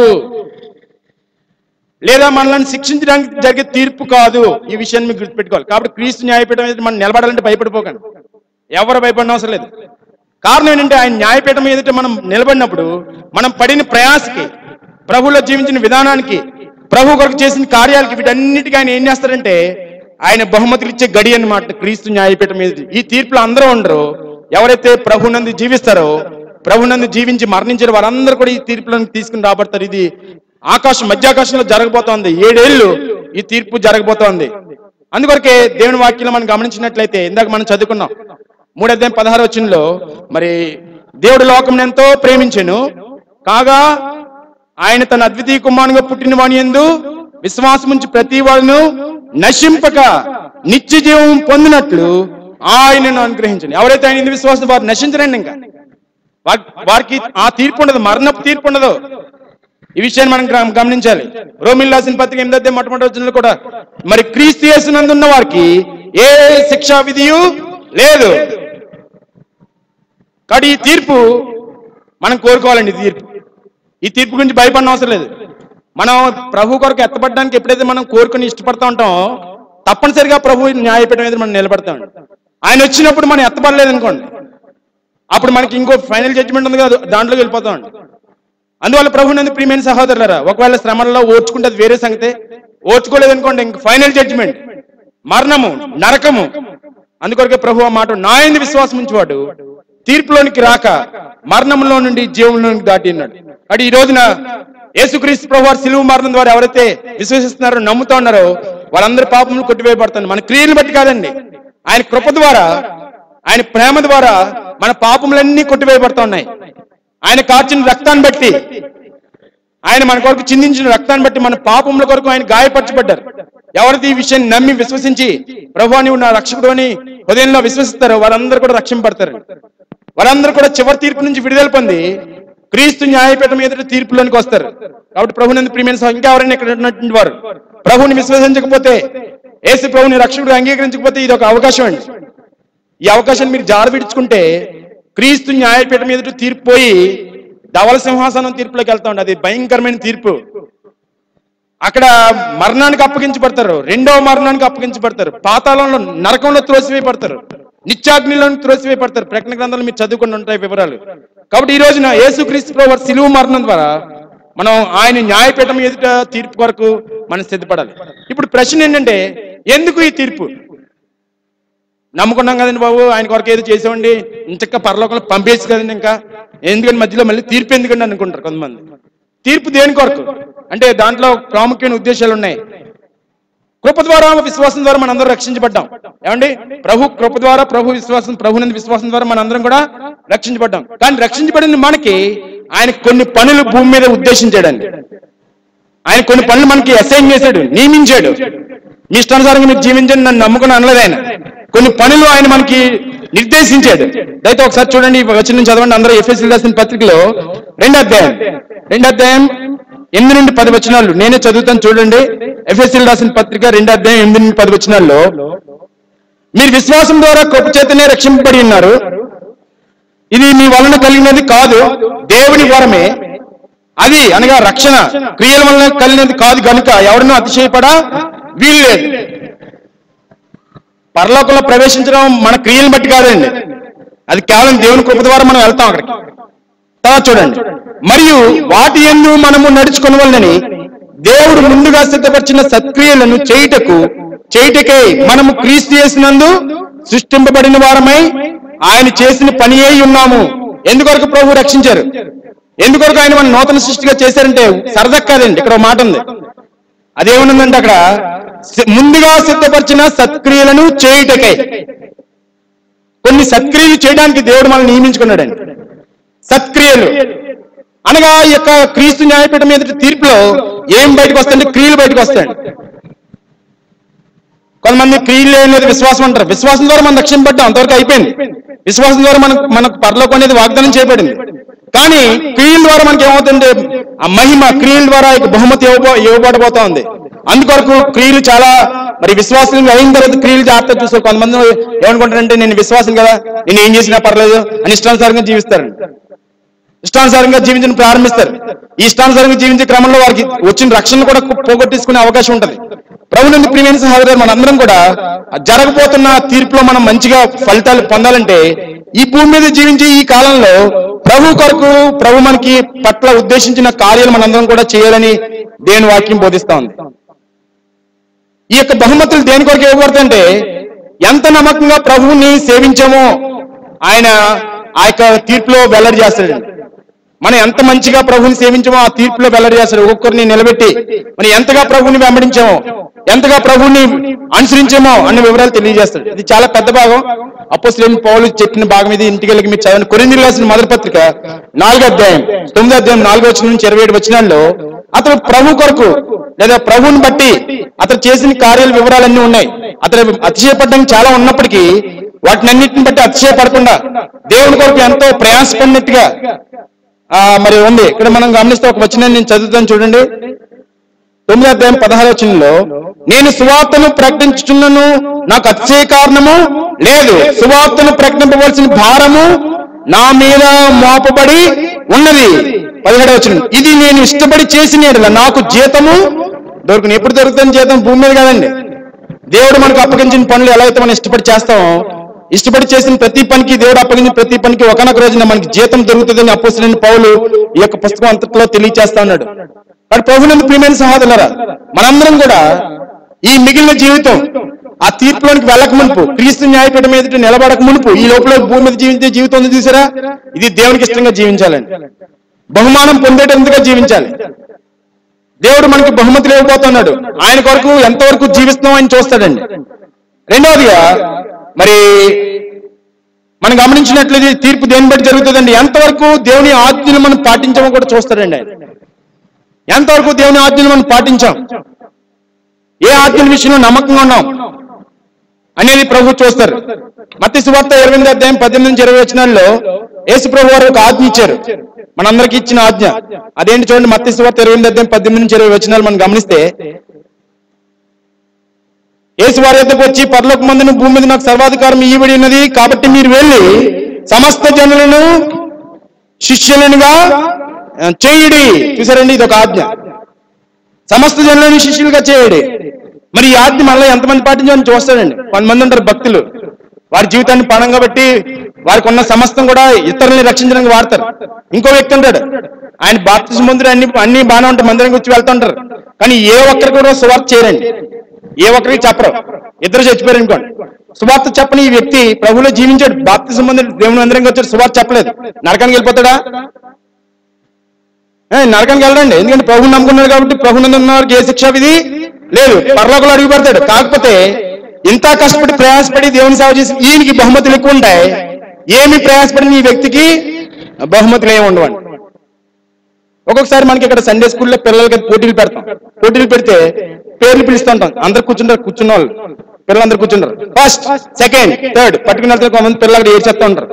లేదా మనల్ని శిక్షించడానికి జరిగే తీర్పు కాదు ఈ విషయాన్ని మీకు గుర్తుపెట్టుకోవాలి కాబట్టి క్రీస్తు న్యాయపీఠం మీద మనం నిలబడాలంటే భయపడిపోకండి ఎవరు భయపడిన అవసరం లేదు కారణం ఏంటంటే ఆయన న్యాయపీఠం ఎదుట మనం నిలబడినప్పుడు మనం పడిన ప్రయాసకి ప్రభులో జీవించిన విధానానికి ప్రభు కొరకు చేసిన కార్యాలకి వీటన్నిటికీ ఆయన ఏం చేస్తారంటే ఆయన బహుమతులు ఇచ్చే గడి అన్నమాట క్రీస్తు న్యాయపీఠం మీద ఈ తీర్పులు అందరూ ఉండరు ఎవరైతే ప్రభునందు జీవిస్తారో ప్రభునందు జీవించి మరణించిన వారందరూ కూడా ఈ తీర్పులను తీసుకుని రాబడతారు ఇది ఆకాశం మధ్యాకాశంలో జరగబోతోంది ఏడేళ్లు ఈ తీర్పు జరగబోతోంది అందుకొరకే దేవుని వాక్యం మనం గమనించినట్లయితే ఇందాక మనం చదువుకున్నాం మూడోధ్యాయం పదహారు వచ్చినలో మరి దేవుడు లోకం ఎంతో ప్రేమించెను కాగా ఆయన తన అద్వితీయ కుమారునిగా పుట్టిన వాని ఎందు విశ్వాసముంచి ప్రతి వాడును నశింపక నిత్య జీవం పొందినట్లు ఆయనను అనుగ్రహించండి ఎవరైతే ఆయన ఎందు విశ్వాసం వారు నశించరండి ఇంకా వారి- వారికి ఆ తీర్పు ఉండదు మరణపు తీర్పు ఉండదు ఈ విషయాన్ని మనం గ్ర- గమనించాలి రోమిల్ రాసిన పత్రిక ఎనిమిదో మొట్టమొదటి వచ్చిన కూడా మరి క్రీస్తు యేసునందున్న వారికి ఏ శిక్షా విధియు లేదు కాబట్టి ఈ తీర్పు మనం కోరుకోవాలండి ఈ తీర్పు ఈ తీర్పు గురించి భయపడిన అవసరం లేదు మనం ప్రభు కొరకు ఎత్తపడడానికి ఎప్పుడైతే మనం కోరుకుని ఇష్టపడతా ఉంటామో తప్పనిసరిగా ప్రభు న్యాయపీఠం మీద మనం నిలబడతాం ఆయన వచ్చినప్పుడు మనం ఎత్తపడలేదు అనుకోండి అప్పుడు మనకి ఇంకో ఫైనల్ జడ్జిమెంట్ ఉంది కదా దాంట్లోకి వెళ్ళిపోతాం అందువల్ల ప్రభు నందు ప్రియమైన సహోదరులరా ఒకవేళ శ్రమలలో ఓర్చుకుంటే అది వేరే సంగతే ఓర్చుకోలేదు అనుకోండి ఇంక ఫైనల్ జడ్జిమెంట్ మరణము నరకము అందుకొరకే ప్రభు ఆ మాట నాయంది విశ్వాసం ఉంచేవాడు తీర్పులోనికి రాక మరణంలో నుండి జీవంలోనికి దాటి ఉన్నాడు అటు ఈ రోజున యేసుక్రీస్తు ప్రభు వారి సిలువు మరణం ద్వారా ఎవరైతే విశ్వసిస్తున్నారో నమ్ముతా ఉన్నారో వాళ్ళందరి పాపములు కొట్టివేయబడుతుంది మన క్రియలు బట్టి కాదండి ఆయన కృప ద్వారా ఆయన ప్రేమ ద్వారా మన పాపములన్నీ కొట్టివేయబడుతూ ఉన్నాయి ఆయన కార్చిన రక్తాన్ని బట్టి ఆయన మన కొరకు చిందించిన రక్తాన్ని బట్టి మన పాపముల కొరకు ఆయన గాయపరచబడ్డారు ఎవరైతే ఈ విషయాన్ని నమ్మి విశ్వసించి ప్రభు నీవు నా రక్షకుడు అని హృదయంలో విశ్వసిస్తారో వాళ్ళందరూ కూడా రక్షింపడతారు వాళ్ళందరూ కూడా చివరి తీర్పు నుంచి విడుదల పొంది క్రీస్తు న్యాయపీఠం ఎదుట తీర్పులోనికి వస్తారు కాబట్టి ప్రభునందు ప్రియమైన సహ- ఇంకా ఎవరైనా ఇక్కడ ఉన్నటువంటి వారు ప్రభుని విశ్వసించకపోతే యేసు ప్రభుని రక్షకుడు అంగీకరించకపోతే ఇది ఒక అవకాశం అండి ఈ అవకాశాన్ని మీరు జార విడుచుకుంటే క్రీస్తు న్యాయపీఠం ఎదుట తీర్పు పోయి ధవల సింహాసనం తీర్పులోకి వెళ్తా ఉండే అది భయంకరమైన తీర్పు అక్కడ మరణానికి అప్పగించబడతారు రెండవ మరణానికి అప్పగించబడతారు పాతాళంలో నరకంలో త్రోసివేయబడతారు నిత్యాగ్నిలో త్రోసివేయబడతారు ప్రకటన గ్రంథాలు మీరు చదువుకుని ఉంటాయి వివరాలు కాబట్టి ఈ రోజున యేసుక్రీస్తు ప్రభు వారి సిలువు మరణం ద్వారా మనం ఆయన న్యాయపీఠం ఎదుట తీర్పు వరకు మనం సిద్ధపడాలి ఇప్పుడు ప్రశ్న ఏంటంటే ఎందుకు ఈ తీర్పు నమ్ముకున్నాం కదండి బాబు ఆయన కొరకు ఏదో చేసామండి ఇంతక్క పరలోకంలో పంపేసి కదండి ఇంకా ఎందుకంటే మధ్యలో మళ్ళీ తీర్పు ఎందుకండి అనుకుంటారు కొంతమంది తీర్పు దేని కొరకు అంటే దాంట్లో ప్రాముఖ్యమైన ఉద్దేశాలు ఉన్నాయి కృప ద్వారా విశ్వాసం ద్వారా మనందరం రక్షించబడ్డాం ఏమండి ప్రభు కృప ద్వారా ప్రభు విశ్వాసం ప్రభునందు విశ్వాసం ద్వారా మనందరం కూడా రక్షించబడ్డాం కానీ రక్షించబడిన మనకి ఆయన కొన్ని పనులు భూమి మీద ఉద్దేశించాడండి ఆయన కొన్ని పనులు మనకి అసైన్ చేశాడు నియమించాడు మీ ఇష్టానుసారంగా మీరు జీవించండి నన్ను నమ్ముకుని అనలేదు ఆయన కొన్ని పనులు ఆయన మనకి నిర్దేశించాడు అయితే ఒకసారి చూడండి ఈ వచనం చదవండి అందరూ ఎఫ్ఎస్సీ రాసిన పత్రికలో రెండో అధ్యాయం రెండో అధ్యాయం ఎనిమిది నుండి పది వచనాలు నేనే చదువుతాను చూడండి ఎఫ్ఎస్సీ రాసిన పత్రిక రెండో అధ్యాయం ఎనిమిది నుండి పది వచనాల్లో మీరు విశ్వాసం ద్వారా కృప చేతనే రక్షింపబడి ఉన్నారు ఇది మీ వలన కలిగినది కాదు దేవుని వరమే అది అనగా రక్షణ క్రియల వలన కలిగినది కాదు గనుక ఎవరినో అతిశయపడా వీలు లేదు పరలోకంలో ప్రవేశించడం మన క్రియలను బట్టి కాదండి అది కేవలం దేవుని కృప ద్వారా మనం వెళ్తాం అక్కడికి తర్వాత చూడండి మరియు వాటి ఎందు మనము నడుచుకునవలనని దేవుడు ముందుగా సిద్ధపరిచిన సత్క్రియలను చేయుటకు చేయుటకే మనము క్రీస్తు చేసినందు సృష్టింపబడిన వారమై ఆయన చేసిన పని అయి ఉన్నాము ఎందుకొరకు ప్రభు రక్షించారు ఎందుకొరకు ఆయన మన నూతన సృష్టిగా చేశారంటే సరదా కాదండి ఇక్కడ ఒక మాట ఉంది అదేమనుందంటే అక్కడ సి- ముందుగా సిద్ధపరిచిన సత్క్రియలను చేయుటకై కొన్ని సత్క్రియలు చేయడానికి దేవుడు మనల్ని నియమించుకున్నాడండి సత్క్రియలు అనగా ఈ యొక్క క్రీస్తు న్యాయపీఠం మీద తీర్పులో ఏం బయటకు వస్తాయంటే క్రియలు బయటకు వస్తాయండి కొంతమంది క్రియలు అనేది విశ్వాసం అంటారు విశ్వాసం ద్వారా మనం రక్షింపడ్డాం అంతవరకు అయిపోయింది విశ్వాసం ద్వారా మనకు మనకు పరలోకం అనేది వాగ్దానం చేయబడింది కానీ క్రియల ద్వారా మనకి ఏమవుతుందంటే ఆ మహిమ క్రియల ద్వారా ఇక బహుమతి ఇవ్వబో ఇవ్వబడబోతా ఉంది అందుకొరకు క్రియలు చాలా మరి విశ్వాసం అయిన తర్వాత క్రియలు జాగ్రత్త చూస్తారు కొంతమంది ఏమనుకుంటారంటే నేను విశ్వాసం కదా నేను ఏం చేసినా పర్లేదు అని ఇష్టానుసారంగా జీవిస్తారు ఇష్టానుసారంగా జీవించడం ప్రారంభిస్తారు ఈ ఇష్టానుసారంగా జీవించే క్రమంలో వారికి వచ్చిన రక్షణ కూడా పోగొట్టేసుకునే అవకాశం ఉంటది ప్రభునందు ప్రియమైన సహోదరు మనందరం కూడా ఆ జరగబోతున్న తీర్పులో మనం మంచిగా ఫలితాలు పొందాలంటే ఈ భూమి మీద జీవించే ఈ కాలంలో ప్రభు కొరకు ప్రభు మనకి పట్ల ఉద్దేశించిన కార్యాలు మనందరం కూడా చేయాలని దేవుని వాక్యం బోధిస్తా ఉంది ఈ యొక్క బహుమతులు దేని కొరకు ఇవ్వబడుతుంటే ఎంత నమ్మకంగా ప్రభువుని సేవించామో ఆయన ఆ యొక్క తీర్పులో వెల్లడి చేస్తాడు మనం ఎంత మంచిగా ప్రభువుని సేవించామో ఆ తీర్పులో వెల్లడి చేస్తాడు ఒక్కొక్కరిని నిలబెట్టి మనం ఎంతగా ప్రభువుని వెంబడించామో ఎంతగా ప్రభువుని అనుసరించామో అన్న వివరాలు తెలియజేస్తాడు ఇది చాలా పెద్ద భాగం అపోస్తులేని పౌలు చెప్పిన భాగం ఇది ఇంటికి వెళ్ళి మీరు చదవండి కొరింది రాసిన మొదటి పత్రిక నాలుగో అధ్యాయం తొమ్మిదో అధ్యాయం నాలుగో వచ్చిన నుంచి ఇరవై ఏడు వచ్చినాల్లో అతడు ప్రభు కొరకు లేదా ప్రభువుని బట్టి అతను చేసిన కార్యాల వివరాలన్నీ ఉన్నాయి అతను అతిశయపడడానికి చాలా ఉన్నప్పటికీ వాటిని అన్నిటిని బట్టి అతిశయపడకుండా దేవుని కొరకు ఎంతో ప్రయాసపడినట్టుగా ఆ, మరి ఉంది ఇక్కడ మనం గమనిస్తే ఒక వచ్చిన నేను చదువుతాను చూడండి తొమ్మిది అధ్యాయం పదహారు వచనంలో నేను సువార్తను ప్రకటించుచున్నను నాకు అతిశయ కారణము లేదు సువార్తను ప్రకటింపవలసిన భారము నా మీద మోపబడి ఉన్నది పదిహేడు వచనం ఇది నేను ఇష్టపడి చేసిన యెడల నాకు జీతము దొరుకును ఎప్పుడు దొరుకుతుంది జీతం భూమి మీద కదండి దేవుడు మనకు అప్పగించిన పనులు ఎలా అయితే మనం ఇష్టపడి చేస్తామో ఇష్టపడి చేసిన ప్రతి పనికి దేవుడు అప్పగించిన ప్రతి పనికి ఒకనొక రోజున మనకి జీతం దొరుకుతుందని అప్పుసిన పౌలు ఈ యొక్క పుస్తకం అంతట్లో తెలియచేస్తా ఉన్నాడు కానీ ప్రభునందు ప్రియమైన సహోదరులరా మనందరం కూడా ఈ మిగిలిన జీవితం ఆ తీర్పులోనికి వెళ్ళక మునుపు క్రీస్తు న్యాయపీఠం మీద నిలబడక మునుపు ఈ లోపల భూమి మీద జీవించే జీవితం ఉంది చూసారా ఇది దేవునికి ఇష్టంగా జీవించాలండి బహుమానం పొందేటందుగా జీవించాలి దేవుడు మనకి బహుమతులు ఇవ్వబోతున్నాడు ఆయన కొరకు ఎంతవరకు జీవిస్తున్నాం ఆయన చూస్తాడండి రెండవదిగా మరి మనం గమనించినట్లయితే తీర్పు దేని బట్టి జరుగుతుందండి ఎంతవరకు దేవుని ఆజ్ఞలు మనం పాటించామో కూడా చూస్తాడండి ఆయన ఎంతవరకు దేవుని ఆజ్ఞలు మనం పాటించాం ఏ ఆజ్ఞల విషయంలో నమ్మకంగా ఉన్నాం అనేది ప్రభు చూస్తారు మత్తి సువార్త ఇరవై ఎనిమిది అధ్యాయం పద్దెనిమిది నుంచి ఇరవై వచనాల్లో యేసు ప్రభు వారు ఒక ఆజ్ఞ ఇచ్చారు మనందరికి ఇచ్చిన ఆజ్ఞ అదేంటి చూడండి మత్తి సువార్త ఇరవై ఎనిమిది అధ్యాయం పద్దెనిమిది నుంచి ఇరవై వచనాలు మనం గమనిస్తే యేసు వారి యొద్దకు వచ్చి పరలోక మందును భూమి మీద నాకు సర్వాధికారం ఇవ్వబడి ఉన్నది కాబట్టి మీరు వెళ్ళి సమస్త జనులను శిష్యులనుగా ఆ, చేయుడి చూసారండి ఇది ఒక ఆజ్ఞ సమస్త జనులను శిష్యులుగా చేయడి మరి ఈ ఆజ్ఞ మళ్ళీ ఎంతమంది పాటించాలని చూస్తాడండి కొంతమంది ఉంటారు భక్తులు వారి జీవితాన్ని పణంగా బట్టి వారికి ఉన్న సమస్తం కూడా ఇతరుల్ని రక్షించడానికి వాడతారు ఇంకో వ్యక్తి ఉంటాడు ఆయన బాప్తిజం మందిరం అన్ని అన్ని బాగానే ఉంటాయి మందిరానికి వచ్చి వెళ్తుంటారు కానీ ఏ ఒక్కరికి కూడా సువార్త చేయరండి ఏ ఒక్కరికి చెప్పరు ఇద్దరు చచ్చిపోయారు అనుకోండి సువార్త చెప్పని ఈ వ్యక్తి ప్రభులో జీవించాడు బాప్తిజం మందిరం దేవుని మందిరంగా వచ్చాడు సువార్త చెప్పలేదు నరకానికి వెళ్ళిపోతాడా ఏ, నరకానికి వెళ్ళండి ఎందుకంటే ప్రభు నమ్ముకున్నాడు కాబట్టి ప్రభు నమ్ముకున్న వారికి ఏ శిక్ష విధి లేదు పరలోకంలో అడుగు పెడతాడు కాకపోతే ఇంత కష్టపడి ప్రయాసపడి దేవుని సేవ చేసి ఈయనకి బహుమతులు ఎక్కువ ఉంటాయి ఏమి ప్రయాసపడిన ఈ వ్యక్తికి బహుమతులు ఏమి ఉండవండి ఒక్కొక్కసారి మనకి ఇక్కడ సండే స్కూల్లో పిల్లలకి పోటీలు పెడతాం పోటీలు పెడితే పేర్లు పిలుస్తుంటాం అందరు కూర్చుంటారు కూర్చున్న వాళ్ళు పిల్లలందరూ కూర్చుంటారు ఫస్ట్ సెకండ్ థర్డ్ పట్టుకున్న వెళ్తే కొంతమంది పిల్లలు అక్కడ ఏడ్చేస్తా ఉంటారు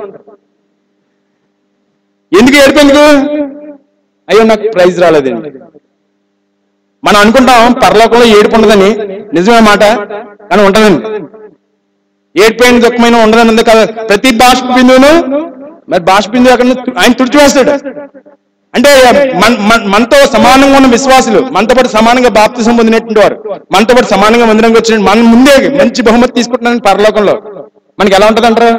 ఎందుకు ఏడుపు ఎందుకు అయ్యో నాకు ప్రైజ్ రాలేదండి మనం అనుకుంటాం పరలోకంలో ఏడుపు ఉండదని నిజమే మాట కానీ ఉంటదండి ఏడిపోయిన దుఃఖమైన ఉండదని ఉంది కదా ప్రతి బాష్ప బిందువును మరి బాష్ప బిందువు అక్కడ నుంచి ఆయన తుడిచివేస్తాడు అంటే మన- మన- మనతో సమానంగా ఉన్న విశ్వాసులు మనతో పాటు సమానంగా బాప్తి పొందినటువంటి వారు మనతో పాటు సమానంగా మందిరంగా వచ్చిన మన ముందే మంచి బహుమతి తీసుకుంటున్నాను పరలోకంలో మనకి ఎలా ఉంటది అంటారు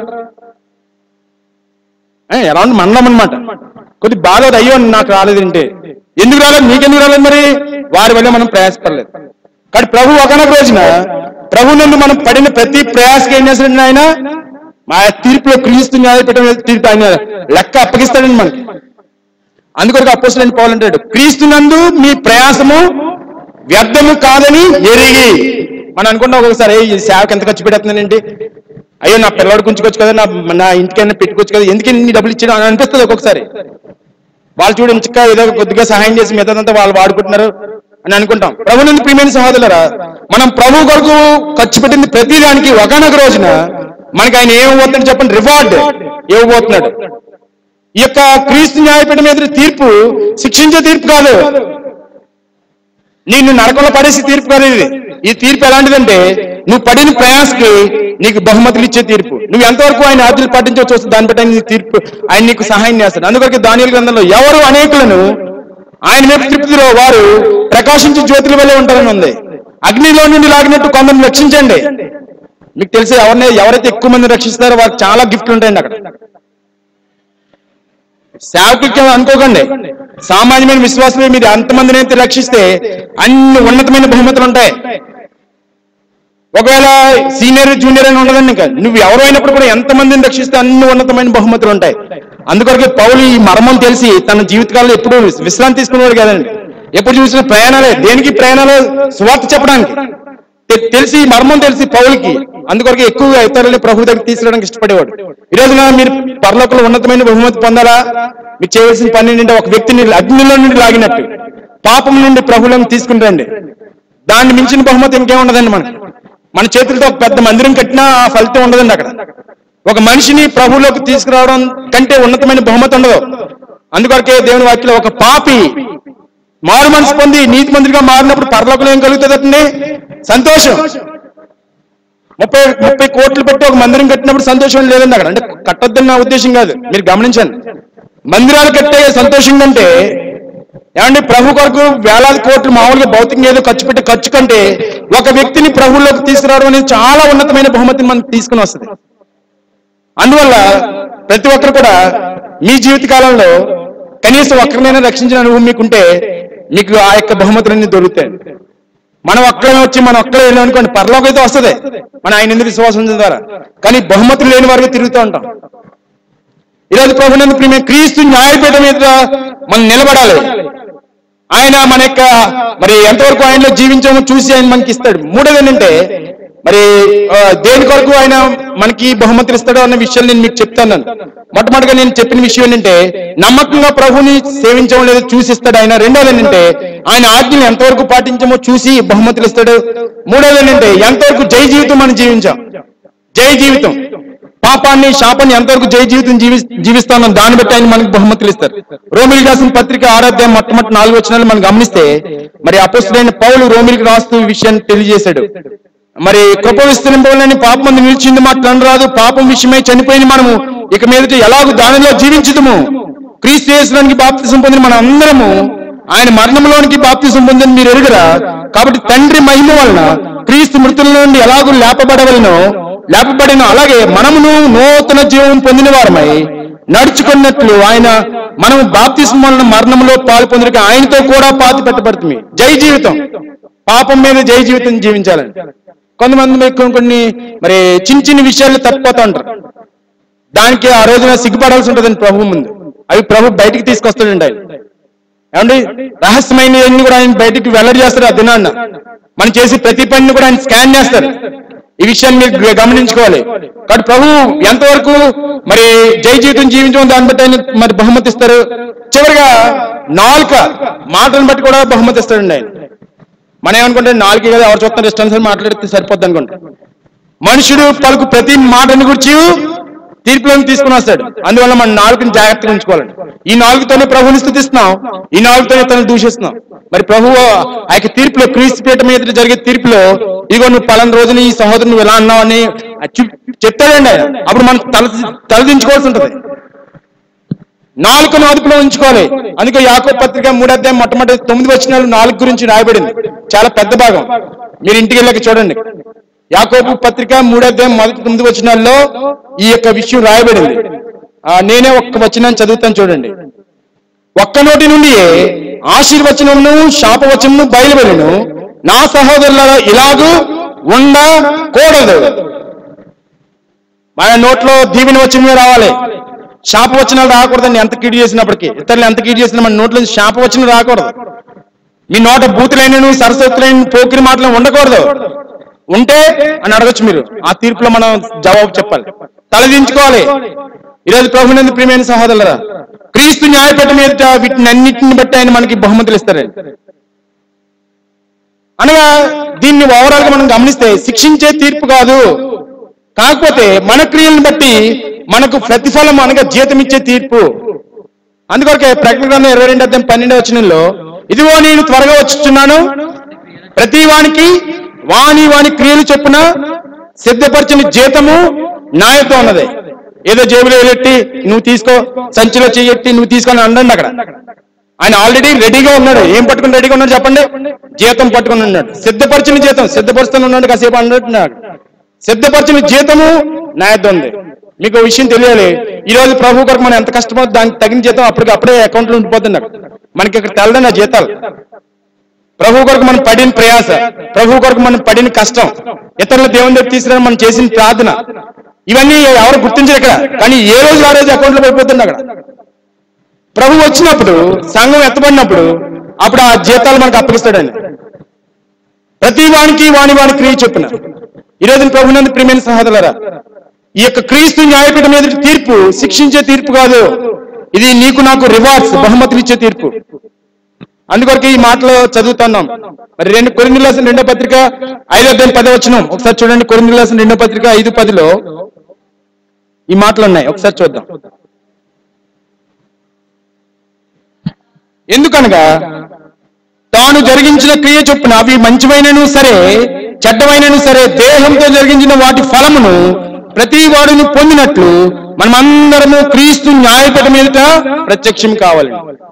ఎలా ఉంటుంది మనలం అనమాట కొద్ది బాగాలేదు అయ్యో నాకు రాలేదంటే ఎందుకు రాలేదు నీకెందుకు రాలేదు మరి వారి వల్ల మనం ప్రయాసపడలేదు కానీ ప్రభు ఒకనొక రోజున ప్రభు నుండి మనం పడిన ప్రతి ప్రయాసకి ఏం చేస్తాడండి ఆయన మా తీర్పులో క్రీస్తు న్యాయపీఠం తీర్పు ఆయన లెక్క అప్పగిస్తాడండి మనకి అందుకొరకు అపోసలని పోవాలంటాడు క్రీస్తు నందు మీ ప్రయాసము వ్యర్థము కాదని ఎరిగి మనం అనుకుంటాం ఒక్కొక్కసారి "ఏయ్, ఈ సేవకి ఎంత ఖర్చు పెడుతున్నానండి అయ్యో నా పిల్లవాడు కుంచుకోవచ్చు కదా నా నా ఇంటికైనా పెట్టుకోవచ్చు కదా ఎందుకు ఇన్ని డబ్బులు ఇచ్చాడు అని అనిపిస్తుంది ఒక్కొక్కసారి వాళ్ళు చూడు ఇంచక్క ఏదో కొద్దిగా సహాయం చేసి మిగతాదంతా వాళ్ళు వాడుకుంటున్నారు అని అనుకుంటాం ప్రభు నుండి ప్రియమైన సహోదరులరా మనం ప్రభు కొరకు ఖర్చు పెట్టింది ప్రతి దానికి ఒకనొక రోజున మనకి ఆయన ఏమవుతున్నాడు చెప్పండి రివార్డ్ ఇవ్వబోతున్నాడు ఈ యొక్క క్రీస్తు న్యాయపీఠం ఎదురు తీర్పు శిక్షించే తీర్పు కాదు నిన్ను నరకంలో పడేసి తీర్పు కాదు ఇది ఈ తీర్పు ఎలాంటిదంటే నువ్వు పడిన ప్రయాసకి నీకు బహుమతులు ఇచ్చే తీర్పు నువ్వు ఎంతవరకు ఆయన ఆజ్ఞలు పాటించవచ్చు వస్తుంది దాన్ని బట్టి ఆయన నీ తీర్పు ఆయన నీకు సహాయం చేస్తాడు అందుకొరకు దానియలు గ్రంథంలో ఎవరు అనేకులను ఆయన వైపు తృప్తిలో వారు ప్రకాశించే జ్యోతుల వల్లే ఉంటారని ఉంది అగ్నిలో నుండి లాగినట్టు కొందరిని రక్షించండి మీకు తెలిసి ఎవరిని ఎవరైతే ఎక్కువ మంది రక్షిస్తారో వారికి చాలా గిఫ్ట్లు ఉంటాయండి అక్కడ సేవకులకి అనుకోకండి సామాన్యమైన విశ్వాసమే మీరు అంతమందిని అయితే రక్షిస్తే అన్ని ఉన్నతమైన బహుమతులు ఉంటాయి ఒకవేళ సీనియర్ జూనియర్ అని ఉండదండి ఇంకా నువ్వు ఎవరు అయినప్పుడు కూడా ఎంతమందిని రక్షిస్తే అన్ని ఉన్నతమైన బహుమతులు ఉంటాయి అందుకొరకే పౌలు ఈ మర్మం తెలిసి తన జీవితకాలంలో ఎప్పుడు విశ్రాంతి తీసుకునేవాడు కదండి ఎప్పుడు చూసిన ప్రయాణాలే దేనికి ప్రయాణాలు స్వార్థ చెప్పడానికి తె- తెలిసి ఈ మర్మం తెలిసి పౌలకి అందుకొరకు ఎక్కువగా ఇతరులని ప్రభు దగ్గర తీసుకురావడానికి ఇష్టపడేవాడు ఈ రోజున మీరు పరలోకంలో ఉన్నతమైన బహుమతి పొందాలా మీరు చేయవలసిన పని ఏంటంటే ఒక వ్యక్తిని అగ్నిలో నుండి లాగినట్టు పాపం నుండి ప్రభులను తీసుకుని రండి దాన్ని మించిన బహుమతి ఇంకేం ఉండదండి మనకి మన చేతులతో ఒక పెద్ద మందిరం కట్టినా ఆ ఫలితం ఉండదండి అక్కడ ఒక మనిషిని ప్రభువులోకి తీసుకురావడం కంటే ఉన్నతమైన బహుమతి ఉండదు అందుకొరకే దేవుని వాక్యలో ఒక పాపి మారు మనసు పొంది నీతి మంత్రిగా మారినప్పుడు పరలోకంలో ఏం కలుగుతుందండి సంతోషం ముప్పై ముప్పై కోట్లు పెట్టి ఒక మందిరం కట్టినప్పుడు సంతోషం లేదండి అక్కడ అంటే కట్టొద్దని నా ఉద్దేశం కాదు మీరు గమనించండి మందిరాలు కట్టే సంతోషం కంటే ఏమండి ప్రభు కొరకు వేలాది కోట్లు మామూలుగా భౌతికంగా ఏదో ఖర్చు పెట్టే ఖర్చు కంటే ఒక వ్యక్తిని ప్రభువులోకి తీసుకురావడం అనేది చాలా ఉన్నతమైన బహుమతిని మనకు తీసుకుని వస్తుంది అందువల్ల ప్రతి ఒక్కరు కూడా మీ జీవిత కాలంలో కనీసం ఒక్కరినైనా రక్షించిన అనుభవం మీకుంటే మీకు ఆ యొక్క బహుమతులన్నీ దొరుకుతాయి మనం ఒక్కడే వచ్చి మనం ఒక్కడే వెళ్ళాం అనుకోండి పరలోకి అయితే వస్తుంది మన ఆయన ఎందుకు విశ్వాసం ఉంచడం ద్వారా కానీ బహుమతులు లేని వారికి తిరుగుతూ ఉంటాం ఈరోజు ప్రభునందు ప్రియమైన క్రీస్తు న్యాయపీఠం మీద మనం నిలబడాలి ఆయన మన యొక్క మరి ఎంతవరకు ఆయనలో జీవించామో చూసి ఆయన మనకి ఇస్తాడు మూడోది ఏంటంటే మరి ఆ, దేని కొరకు ఆయన మనకి బహుమతులు ఇస్తాడో అన్న విషయాలు నేను మీకు చెప్తాను మొట్టమొదటిగా నేను చెప్పిన విషయం ఏంటంటే నమ్మకంగా ప్రభుని సేవించడం లేదో చూసి ఇస్తాడు ఆయన రెండోది ఏంటంటే ఆయన ఆజ్ఞలు ఎంతవరకు పాటించామో చూసి బహుమతులు ఇస్తాడు మూడోది ఏంటంటే ఎంతవరకు జై జీవితం మనం జీవించాం జై జీవితం పాపాన్ని శాపాన్ని ఎంతవరకు జై జీవితం జీవి జీవిస్తామో దాన్ని బట్టి ఆయన మనకి బహుమతులు ఇస్తారు రోమిలికి రాసిన పత్రిక ఆరాధ్యాయం మొట్టమొదటి నాలుగు వచ్చినాలు మనం గమనిస్తే మరి అపోస్తులైన పౌలు రోమిలికి రాస్తూ ఈ విషయాన్ని తెలియజేశాడు మరి కృప విస్తరింపవాలని పాపం మంది నిలిచింది మాట్లాడరాదు రాదు పాపం విషయమై చనిపోయిన మనము ఇక మీదట ఎలాగూ దానిలో జీవించుదుము క్రీస్తు యేసులోనికి బాప్తిసం పొందిన మన అందరము ఆయన మరణంలోనికి బాప్తిసం పొందిన మీరు ఎరుగురా కాబట్టి తండ్రి మహిమ వలన క్రీస్తు మృతుల నుండి ఎలాగూ లేపబడవలనో లేపబడిన అలాగే మనమును నూతన జీవం పొందిన వారమై నడుచుకున్నట్లు ఆయన మనము బాప్తిసం వలన మరణంలో పాలు పొందిన ఆయనతో కూడా పాతి పెట్టబడుతుంది జై జీవితం పాపం మీద జై జీవితం జీవించాలని కొంతమంది మీకు కొన్ని కొన్ని మరి చిన్న చిన్న విషయాలు తప్పిపోతూ ఉంటారు దానికి ఆ రోజున సిగ్గుపడాల్సి ఉంటుందండి ప్రభు ముందు అవి ప్రభు బయటికి తీసుకొస్తాడండి ఆయన ఏమండి రహస్యమైనవన్నీ కూడా ఆయన బయటికి వెల్లడి చేస్తారు ఆ దినాన్న మనం చేసి ప్రతి పనిని కూడా ఆయన స్కాన్ చేస్తారు ఈ విషయాన్ని మీరు గమనించుకోవాలి కాబట్టి ప్రభు ఎంతవరకు మరి జై జీవితం జీవించడం దాన్ని బట్టి ఆయన మరి బహుమతి ఇస్తారు చివరిగా నాలుక మాటలను బట్టి కూడా బహుమతి ఇస్తాడండి ఆయన మనం ఏమనుకుంటే నాలుగు కదా ఎవరు చూస్తున్నారు ఇష్టానుసారి మాట్లాడితే సరిపోద్ది అనుకుంటాం మనుషుడు పలుకు ప్రతి మాటని గురించి తీర్పులను తీసుకుని వస్తాడు అందువల్ల మన నాలుగుని జాగ్రత్తగా ఉంచుకోవాలండి ఈ నాలుగుతోనే ప్రభుని స్థుతిస్తున్నాం ఈ నాలుగుతోనే తనను దూషిస్తున్నాం మరి ప్రభు ఆ యొక్క తీర్పులో క్రీస్తు పీఠ మీద జరిగే తీర్పులో ఇదిగో నువ్వు పలానా రోజున ఈ సహోదరుని నువ్వు ఎలా అన్నావు అని చెప్- చెప్తాడండి ఆయన అప్పుడు మనం తల తలదించుకోవాల్సి ఉంటుంది నాలుగును అదుపులో ఉంచుకోవాలి అందుకే యాకో పత్రిక మూడు అధ్యాయం మొట్టమొదటి తొమ్మిది వచ్చిన నాలుగు గురించి రాయబడింది చాలా పెద్ద భాగం మీరు ఇంటికి వెళ్ళక చూడండి యాకోబు పత్రిక మూడు అధ్యాయం మొదటి తొమ్మిది వచనాల్లో ఈ యొక్క విషయం రాయబడింది ఆ, నేనే ఒక్క వచనాన్ని చదువుతాను చూడండి ఒక్క నోటి నుండి ఆశీర్వచనమును శాపవచనము బయలువెళ్ళను నా సహోదరుల ఇలాగూ ఉండకూడదు మన నోట్లో దీవెన వచ్చినవి రావాలి శాప వచనాలు రాకూడదండి ఎంత కీడు చేసినప్పటికీ ఇతరులు ఎంత కీడు చేసినా మన నోట్లో నుంచి శాప వచనం రాకూడదు మీ నోట బూతులైన సరస్వతులైన పోకిరి మాటలు ఉండకూడదు ఉంటే అని అడగచ్చు మీరు ఆ తీర్పులో మనం జవాబు చెప్పాలి తలదించుకోవాలి ఈరోజు ప్రభునందు ప్రియమైన సహోదరులరా క్రీస్తు న్యాయపేట మీద వీటిని అన్నిటిని బట్టి ఆయన మనకి బహుమతులు ఇస్తారండి అనగా దీన్ని ఓవరాల్ గా మనం గమనిస్తే శిక్షించే తీర్పు కాదు కాకపోతే మన క్రియలను బట్టి మనకు ప్రతిఫలం అనగా జీతం ఇచ్చే తీర్పు అందుకొరకే ప్రకటన గ్రంథం ఇరవై రెండు అధ్యాయం పన్నెండు వచనంలో ఇదిగో నేను త్వరగా వచ్చుచున్నాను ప్రతి వానికి వాని వాని క్రియలు చొప్పున సిద్ధపరిచిన జీతము నాయతో ఉన్నది ఏదో జేబులో పెట్టి నువ్వు తీసుకో సంచిలో చెయ్యెట్టి నువ్వు తీసుకొని అనండి అక్కడ ఆయన ఆల్రెడీ రెడీగా ఉన్నాడు ఏం పట్టుకుని రెడీగా ఉన్నాడు చెప్పండి జీతం పట్టుకుని ఉన్నాడు సిద్ధపరిచిన జీతం సిద్ధపరుస్తూనే ఉన్నాడు కాసేపు అన్నట్టున్నాడు సిద్ధపరిచిన జీతము నా యొద్ద ఉంది మీకు ఓ విషయం తెలియాలి ఈ రోజు ప్రభు కొరకు మనం ఎంత కష్టమో దానికి తగిన జీతం అప్పటికి అప్పుడే అకౌంట్ లో ఉండిపోతుంది అక్కడ మనకి ఇక్కడ తెల్లదండి ఆ జీతాలు ప్రభు కొరకు మనం పడిన ప్రయాస ప్రభు కొరకు మనం పడిన కష్టం ఇతరుల దేవుని దగ్గర తీసుకురా మనం చేసిన ప్రార్థన ఇవన్నీ ఎవరు గుర్తించరు ఇక్కడ కానీ ఏ రోజు ఆ రోజు అకౌంట్ లో పడిపోతుంది అక్కడ ప్రభు వచ్చినప్పుడు సంఘం ఎత్తబడినప్పుడు అప్పుడు ఆ జీతాలు మనకు అప్పగిస్తాడండి ప్రతి వానికి వాని వాని క్రియ చొప్పున ఈ రోజు ప్రభునందు ప్రియమైన సహోదరులారా ఈ యొక్క క్రీస్తు న్యాయపీఠం మీద తీర్పు శిక్షించే తీర్పు కాదు ఇది నీకు నాకు రివార్డ్స్ బహుమతులు ఇచ్చే తీర్పు అందుకొరకు ఈ మాటలో చదువుతున్నాం మరి రెండు కొరింది రాసిన రెండో పత్రిక ఐదో అధ్యాయం పది వచ్చిన ఒకసారి చూడండి కొరింది రాసిన రెండో పత్రిక ఐదు పదిలో ఈ మాటలు ఉన్నాయి ఒకసారి చూద్దాం ఎందుకనగా తాను జరిగించిన క్రియ చొప్పున అవి మంచివైనను సరే చెడ్డమైనను సరే దేహంతో జరిగించిన వాటి ఫలమును ప్రతి వాడును పొందినట్లు మనమందరము క్రీస్తు న్యాయపీఠం మీదట ప్రత్యక్షం కావాలి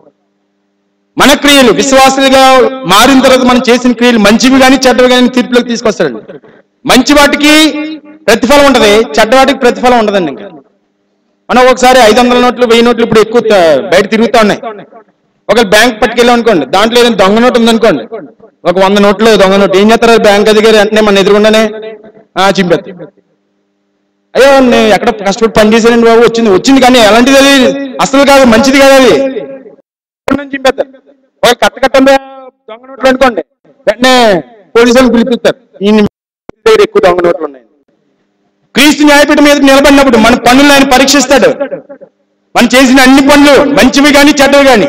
మన క్రియలు విశ్వాసులుగా మారిన తర్వాత మనం చేసిన క్రియలు మంచివి కానీ చెడ్డవి కానీ తీర్పులోకి తీసుకొస్తాడండి మంచి వాటికి ప్రతిఫలం ఉంటది చెడ్డ వాటికి ప్రతిఫలం ఉండదండి ఇంకా మనం ఒకసారి ఐదు వందల నోట్లు వెయ్యి నోట్లు ఇప్పుడు ఎక్కువ త- బయట తిరుగుతా ఉన్నాయి ఒక బ్యాంక్ పట్టుకెళ్ళాం అనుకోండి దాంట్లో ఏదైనా దొంగ నోట్ ఉందనుకోండి ఒక వంద నోట్లు దొంగ నోట్ ఏం చేస్తారు బ్యాంక్ అధికారి వెంటనే మన ఎదురుగుండానే ఆ, చింపేస్తారు అయ్యో నేను ఎక్కడ కష్టపడి పని చేశానండి బాబు వచ్చింది వచ్చింది కానీ ఎలాంటిది అది అసలు కాదు మంచిది కాదు అది ఉందని చింపేస్తారు వాళ్ళు కట్ట కట్టండి దొంగ నోట్లు అనుకోండి వెంటనే పోలీసులను పిలిపిస్తారు ఈయన దగ్గర ఎక్కువ దొంగ నోట్లు ఉన్నాయి క్రీస్తు న్యాయపీఠం మీద నిలబడినప్పుడు మన పనులు ఆయన పరీక్షిస్తాడు మనం చేసిన అన్ని పనులు మంచివి కానీ చెడ్డవి కానీ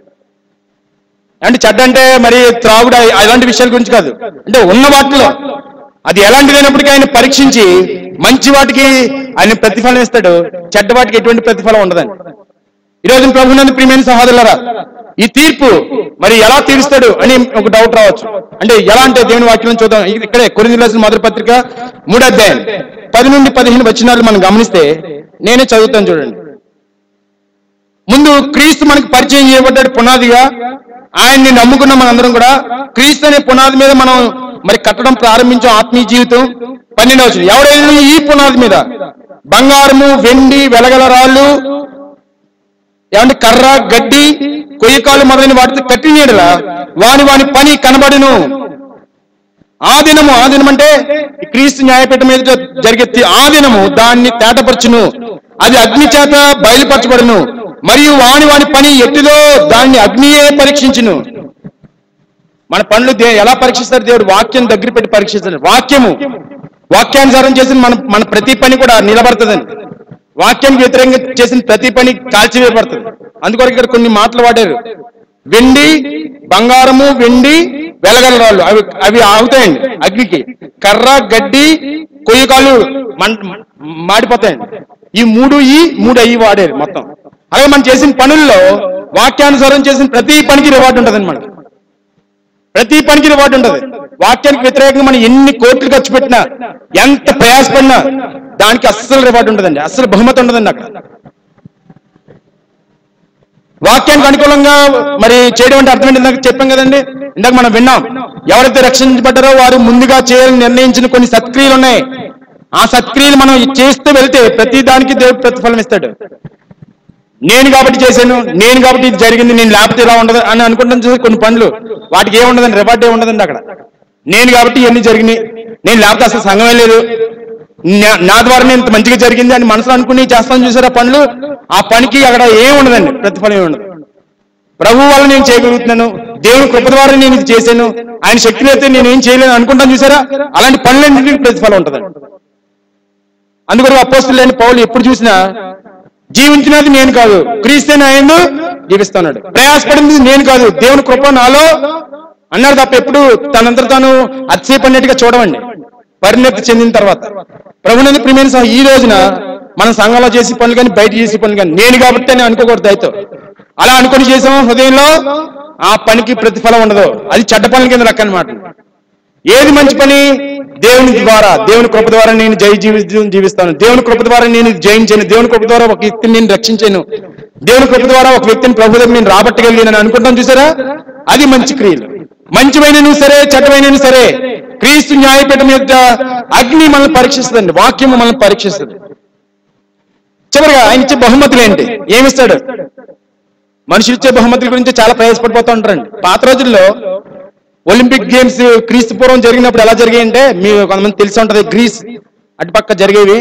అంటే చెడ్డ అంటే మరి త్రాగుడు అ- అలాంటి విషయాల గురించి కాదు అంటే ఉన్న వాటిలో అది ఎలాంటిదైనప్పటికీ ఆయన పరీక్షించి మంచి వాటికి ఆయన ప్రతిఫలం ఇస్తాడు చెడ్డ వాటికి ఎటువంటి ప్రతిఫలం ఉండదండి ఈ రోజు ప్రభునందు ప్రియమైన సహోదరులరా ఈ తీర్పు మరి ఎలా తీరుస్తాడు అని ఒక డౌట్ రావచ్చు అంటే ఎలా అంటే దేవుని వాక్యం చూద్దాం ఇ- ఇక్కడే కొరింది రాసిన మొదటి పత్రిక మూడో అధ్యాయం పది నుండి పదిహేను వచ్చినాలు మనం గమనిస్తే నేనే చదువుతాను చూడండి ముందు క్రీస్తు మనకి పరిచయం చేయబడ్డాడు పునాదిగా ఆయన్ని నమ్ముకున్న మనందరం కూడా క్రీస్తు అనే పునాది మీద మనం మరి కట్టడం ప్రారంభించాం ఆత్మీయ జీవితం పన్నెండవ వచనం. ఎవడైనా ఈ పునాది మీద బంగారము వెండి వెలగల రాళ్ళు ఏమంటే కర్ర గడ్డి కొయ్యకాలు మొదలైన వాటితో కట్టిన యెడల వాని వాని పని కనబడును ఆ దినము ఆ దినం అంటే ఈ క్రీస్తు న్యాయపీఠం మీద జ- జరిగే తి- ఆ దినము దాన్ని తేటపరచును అది అగ్ని చేత బయలుపరచబడును మరియు వాని వాని పని ఎట్టిదో దాన్ని అగ్నియే పరీక్షించును మన పనులు దే- ఎలా పరీక్షిస్తారు దేవుడు వాక్యం దగ్గర పెట్టి పరీక్షిస్తాడు వాక్యము వాక్యానుసారం చేసిన మన మన ప్రతి పని కూడా నిలబడుతుందండి వాక్యానికి వ్యతిరేకంగా చేసిన ప్రతి పని కాల్చివేయబడుతుంది అందుకొరకు ఇక్కడ కొన్ని మాటలు వాడారు వెండి బంగారము వెండి వెలగల రాళ్ళు అవి అవి ఆగుతాయండి అగ్నికి కర్ర గడ్డి కొయ్యకాలు మం మాడిపోతాయండి ఈ మూడు ఈ మూడు అయ్యి వాడారు మొత్తం అలాగే మనం చేసిన పనుల్లో వాక్యానుసారం చేసిన ప్రతి పనికి రివార్డు ఉంటుందండి మనకి ప్రతి పనికి రివార్డు ఉంటది వాక్యానికి వ్యతిరేకంగా మనం ఎన్ని కోట్లు ఖర్చు పెట్టినా ఎంత ప్రయాసపడినా దానికి అస్సలు రివార్డు ఉంటదండి అస్సలు బహుమతి ఉండదండి అక్కడ వాక్యానికి అనుకూలంగా మరి చేయడం అంటే అర్థం ఏంటి ఇందాక చెప్పాం కదండి ఇందాక మనం విన్నాం ఎవరైతే రక్షించబడ్డారో వారు ముందుగా చేయాలని నిర్ణయించిన కొన్ని సత్క్రియలు ఉన్నాయి ఆ సత్క్రియలు మనం చేస్తూ వెళ్తే ప్రతి దానికి దేవుడు ప్రతిఫలం ఇస్తాడు నేను కాబట్టి చేశాను నేను కాబట్టి ఇది జరిగింది నేను లేకపోతే ఇలా ఉండదు అని అనుకుంటాను చూసి కొన్ని పనులు వాటికి ఏ ఉండదండి రివార్డ్ ఏ ఉండదండి అక్కడ నేను కాబట్టి ఇవన్నీ జరిగినాయి నేను లేకపోతే అసలు సంఘమే లేదు నా- నా ద్వారా నేను ఇంత మంచిగా జరిగింది అని మనసులో అనుకుని చేస్తాను చూసారా పనులు ఆ పనికి అక్కడ ఏం ఉండదండి ప్రతిఫలం ఏమి ఉండదు ప్రభు వల్ల నేను చేయగలుగుతున్నాను దేవుని కృప ద్వారా నేను ఇది చేశాను ఆయన శక్తి అయితే నేను ఏం చేయలేను అనుకుంటాను చూసారా అలాంటి పనులన్నింటికి ప్రతిఫలం ఉంటుందండి అందుకని అపోస్తులైన పౌలు ఎప్పుడు చూసినా జీవించినది నేను కాదు క్రీస్తే నాయను జీవిస్తున్నాడు ప్రయాసపడింది నేను కాదు దేవుని కృప నాలో అన్నాడు తప్ప ఎప్పుడు తనంతట తాను అతిశయపడినట్టుగా చూడవండి పరిణతి చెందిన తర్వాత ప్రభునందు ప్రియమైన సహ ఈ రోజున మన సంఘంలో చేసే పనులు కానీ బయట చేసే పనులు కానీ నేను కాబట్టి అని అనుకోకూడదు దయతో అలా అనుకొని చేసాము హృదయంలో ఆ పనికి ప్రతిఫలం ఉండదు అది చెడ్డ పనుల కింద లెక్క అనమాట ఏది మంచి పని దేవుని ద్వారా దేవుని కృప ద్వారా నేను జయ జీవితం జీవిస్తాను దేవుని కృప ద్వారా నేను జయించాను దేవుని కృప ద్వారా ఒక వ్యక్తిని నేను రక్షించాను దేవుని కృప ద్వారా ఒక వ్యక్తిని ప్రభు దగ్గర నేను రాబట్టగలిగాను అనుకుంటాం చూసారా అది మంచి క్రియలు మంచివైనను సరే చెడ్డమైనను సరే క్రీస్తు న్యాయపీఠం మీద అగ్ని మనల్ని పరీక్షిస్తుందండి వాక్యం మనల్ని పరీక్షిస్తుంది చివరిగా ఆయన ఇచ్చే బహుమతులు ఏంటి ఏమిస్తాడు మనుషులు ఇచ్చే బహుమతుల గురించి చాలా ప్రయాసపడిపోతూ ఉంటారండి పాత రోజుల్లో ఒలింపిక్ గేమ్స్ క్రీస్తు పూర్వం జరిగినప్పుడు ఎలా జరిగాయంటే మీ కొంతమంది తెలిసి ఉంటది గ్రీస్ అటుపక్క జరిగేవి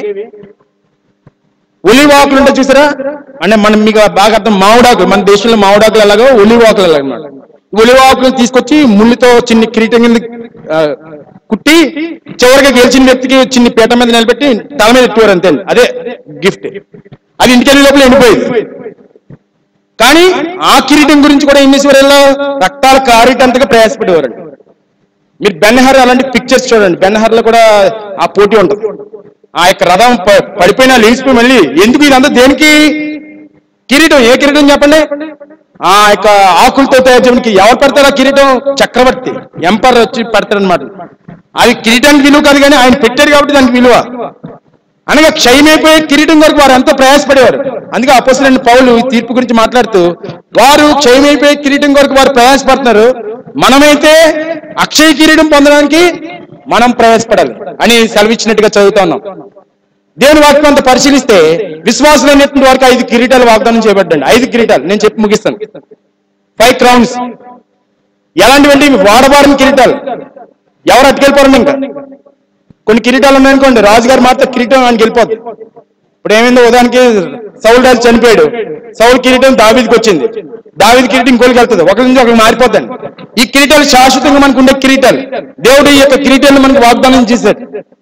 ఒలివాకులు ఉంటాయి చూసారా అంటే మనం మీకు బాగా అర్థం మామిడాకులు మన దేశంలో మామిడాకులు ఎలాగో ఒలివాకులు ఎలాగనమాట ఒలివాకులు తీసుకొచ్చి ముళ్ళుతో చిన్న కిరీటం కింద ఆ, కుట్టి చివరిగా గెలిచిన వ్యక్తికి చిన్న పీట మీద నిలబెట్టి తల మీద ఎట్టువారు అంతే అదే గిఫ్ట్ అది ఇంటికి వెళ్ళే లోపల ఎండిపోయింది కానీ ఆ కిరీటం గురించి కూడా ఇన్నిశ్వరంలో రక్తాలు కారేటంతగా ప్రయాసపడేవారండి మీరు బెన్నహర్ అలాంటి పిక్చర్స్ చూడండి బెన్నహర్ లో కూడా ఆ పోటీ ఉంటుంది ఆ యొక్క రథం ప- పడిపోయినా లేచిపోయి మళ్ళీ ఎందుకు ఇదంతా దేనికి కిరీటం ఏ కిరీటం చెప్పండి ఆ యొక్క ఆకులతో తయారు చేయడానికి ఎవరు పెడతారు ఆ కిరీటం చక్రవర్తి ఎంపర్ వచ్చి పెడతారు అనమాట అది కిరీటానికి విలువ కాదు కానీ ఆయన పెట్టారు కాబట్టి దానికి విలువ అనగా క్షయమైపోయే కిరీటం వరకు వారు ఎంతో ప్రయాసపడేవారు అందుకే అపోసరైన పౌలు ఈ తీర్పు గురించి మాట్లాడుతూ వారు క్షయమైపోయే కిరీటం కొరకు వారు ప్రయాసపడుతున్నారు మనమైతే అక్షయ కిరీటం పొందడానికి మనం ప్రయాసపడాలి అని సెలవిచ్చినట్టుగా చదువుతా ఉన్నాం దేవుని వాక్యం అంతా పరిశీలిస్తే విశ్వాసులైనటువంటి వారికి ఐదు కిరీటాలు వాగ్దానం చేయబడ్డండి ఐదు కిరీటాలు నేను చెప్పి ముగిస్తాను ఫైవ్ క్రౌన్స్ ఎలాంటివంటే ఇవి వాడబారిన కిరీటాలు ఎవరు అట్టుకెళ్ళిపోరండి ఇంకా కొన్ని కిరీటాలు ఉన్నాయనుకోండి రాజుగారు మాత్రం కిరీటం ఆయనకి వెళ్ళిపోద్ది ఇప్పుడు ఏమైందో ఉదాహరణకి సౌల్ రాజు చనిపోయాడు సౌల్ కిరీటం దావీదికి వచ్చింది దావీది కిరీటం ఇంకోటికి వెళ్తుంది ఒకరి నుంచి ఒకరికి మారిపోద్దండి ఈ కిరీటాలు శాశ్వతంగా మనకు ఉండే కిరీటాలు దేవుడు ఈ యొక్క కిరీటాలను మనకు వాగ్దానం చేశాడు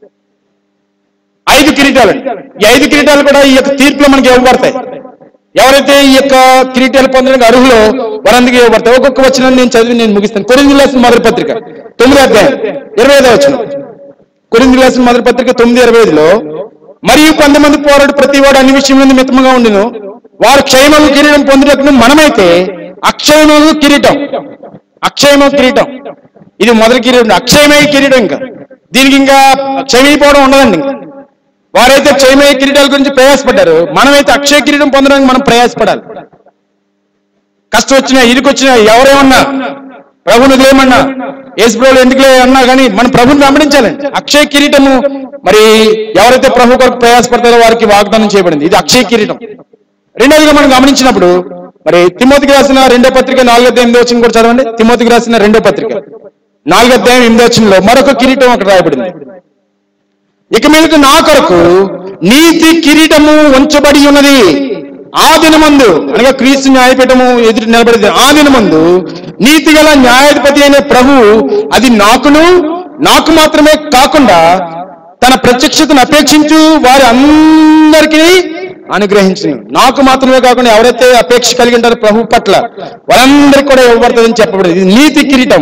ఐదు కిరీటాలు ఈ ఐదు కిరీటాలు కూడా ఈ యొక్క తీర్పులో మనకి ఇవ్వబడతాయి ఎవరైతే ఈ యొక్క కిరీటాలు పొందడానికి అర్హులో వారందరికీ ఇవ్వబడతాయి ఒక్కొక్క వచ్చిన నేను చదివి నేను ముగిస్తాను కొరింది రాసిన మొదటి పత్రిక తొమ్మిది అధ్యాయం ఇరవై ఐదో వచ్చిన కొరింది రాసిన మొదటి పత్రిక తొమ్మిది ఇరవై ఐదులో మరియు కొంతమంది పోరాడు ప్రతి వాడు అన్ని విషయంలో మితముగా ఉండును వారు క్షయమగు కిరీటం పొందినట్లు మనమైతే అక్షయమగు కిరీటం అక్షయమగు కిరీటం ఇది మొదటి కిరీటం అక్షయమయ కిరీటం ఇంకా దీనికి ఇంకా క్షయమైపోవడం ఉండదండి ఇంకా వారైతే క్షయమయ కిరీటాల గురించి ప్రయాసపడ్డారు మనమైతే అక్షయ కిరీటం పొందడానికి మనం ప్రయాసపడాలి కష్టం వచ్చినా ఇరుకొచ్చినా ఎవరేమన్నా ప్రభుని వదిలేయమన్నా యేసు ప్రభులు ఎందుకులే అన్నా కానీ మన ప్రభుని గమనించాలండి అక్షయ కిరీటము మరి ఎవరైతే ప్రభు కొరకు ప్రయాసపడతారో వారికి వాగ్దానం చేయబడింది ఇది అక్షయ కిరీటం రెండోదిగా మనం గమనించినప్పుడు మరి తిమోతికి రాసిన రెండో పత్రిక నాలుగో అధ్యాయం ఎనిమిదో వచ్చిన కూడా చదవండి తిమోతికి రాసిన రెండో పత్రిక నాలుగో అధ్యాయం ఎనిమిదో వచ్చినలో మరొక కిరీటం అక్కడ రాయబడింది ఇక మీదట నా కొరకు నీతి కిరీటము ఉంచబడి ఉన్నది ఆ దినమందు అనగా క్రీస్తు న్యాయపీఠము ఎదురు నిలబడింది ఆ దినమందు నీతి గల న్యాయాధిపతి అయిన ప్రభు అది నాకును నాకు మాత్రమే కాకుండా తన ప్రత్యక్షతను అపేక్షించు వారి అందరికీ అనుగ్రహించును నాకు మాత్రమే కాకుండా ఎవరైతే అపేక్ష కలిగి ఉంటారో ప్రభు పట్ల వారందరికీ కూడా ఇవ్వబడుతుందని చెప్పబడింది ఇది నీతి కిరీటం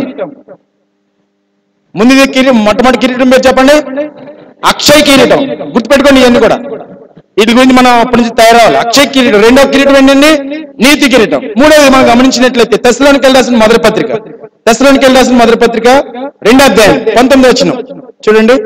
ముందు ఇది కిరీటం మొట్టమొదటి కిరీటం పేరు చెప్పండి అక్షయ్ కిరీటం గుర్తుపెట్టుకోండి ఇవన్నీ కూడా వీటి గురించి మనం అప్పటి నుంచి తయారవ్వాలి అక్షయ్ కిరీటం రెండో కిరీటం ఏంటండి నీతి కిరీటం మూడోది మనం గమనించినట్లయితే తెశలోనికి వెళ్ళాల్సిన మొదటి పత్రిక తెశలోనికి వెళ్ళాల్సిన మొదటి పత్రిక రెండో అధ్యాయం పంతొమ్మిది వచ్చిన చూడండి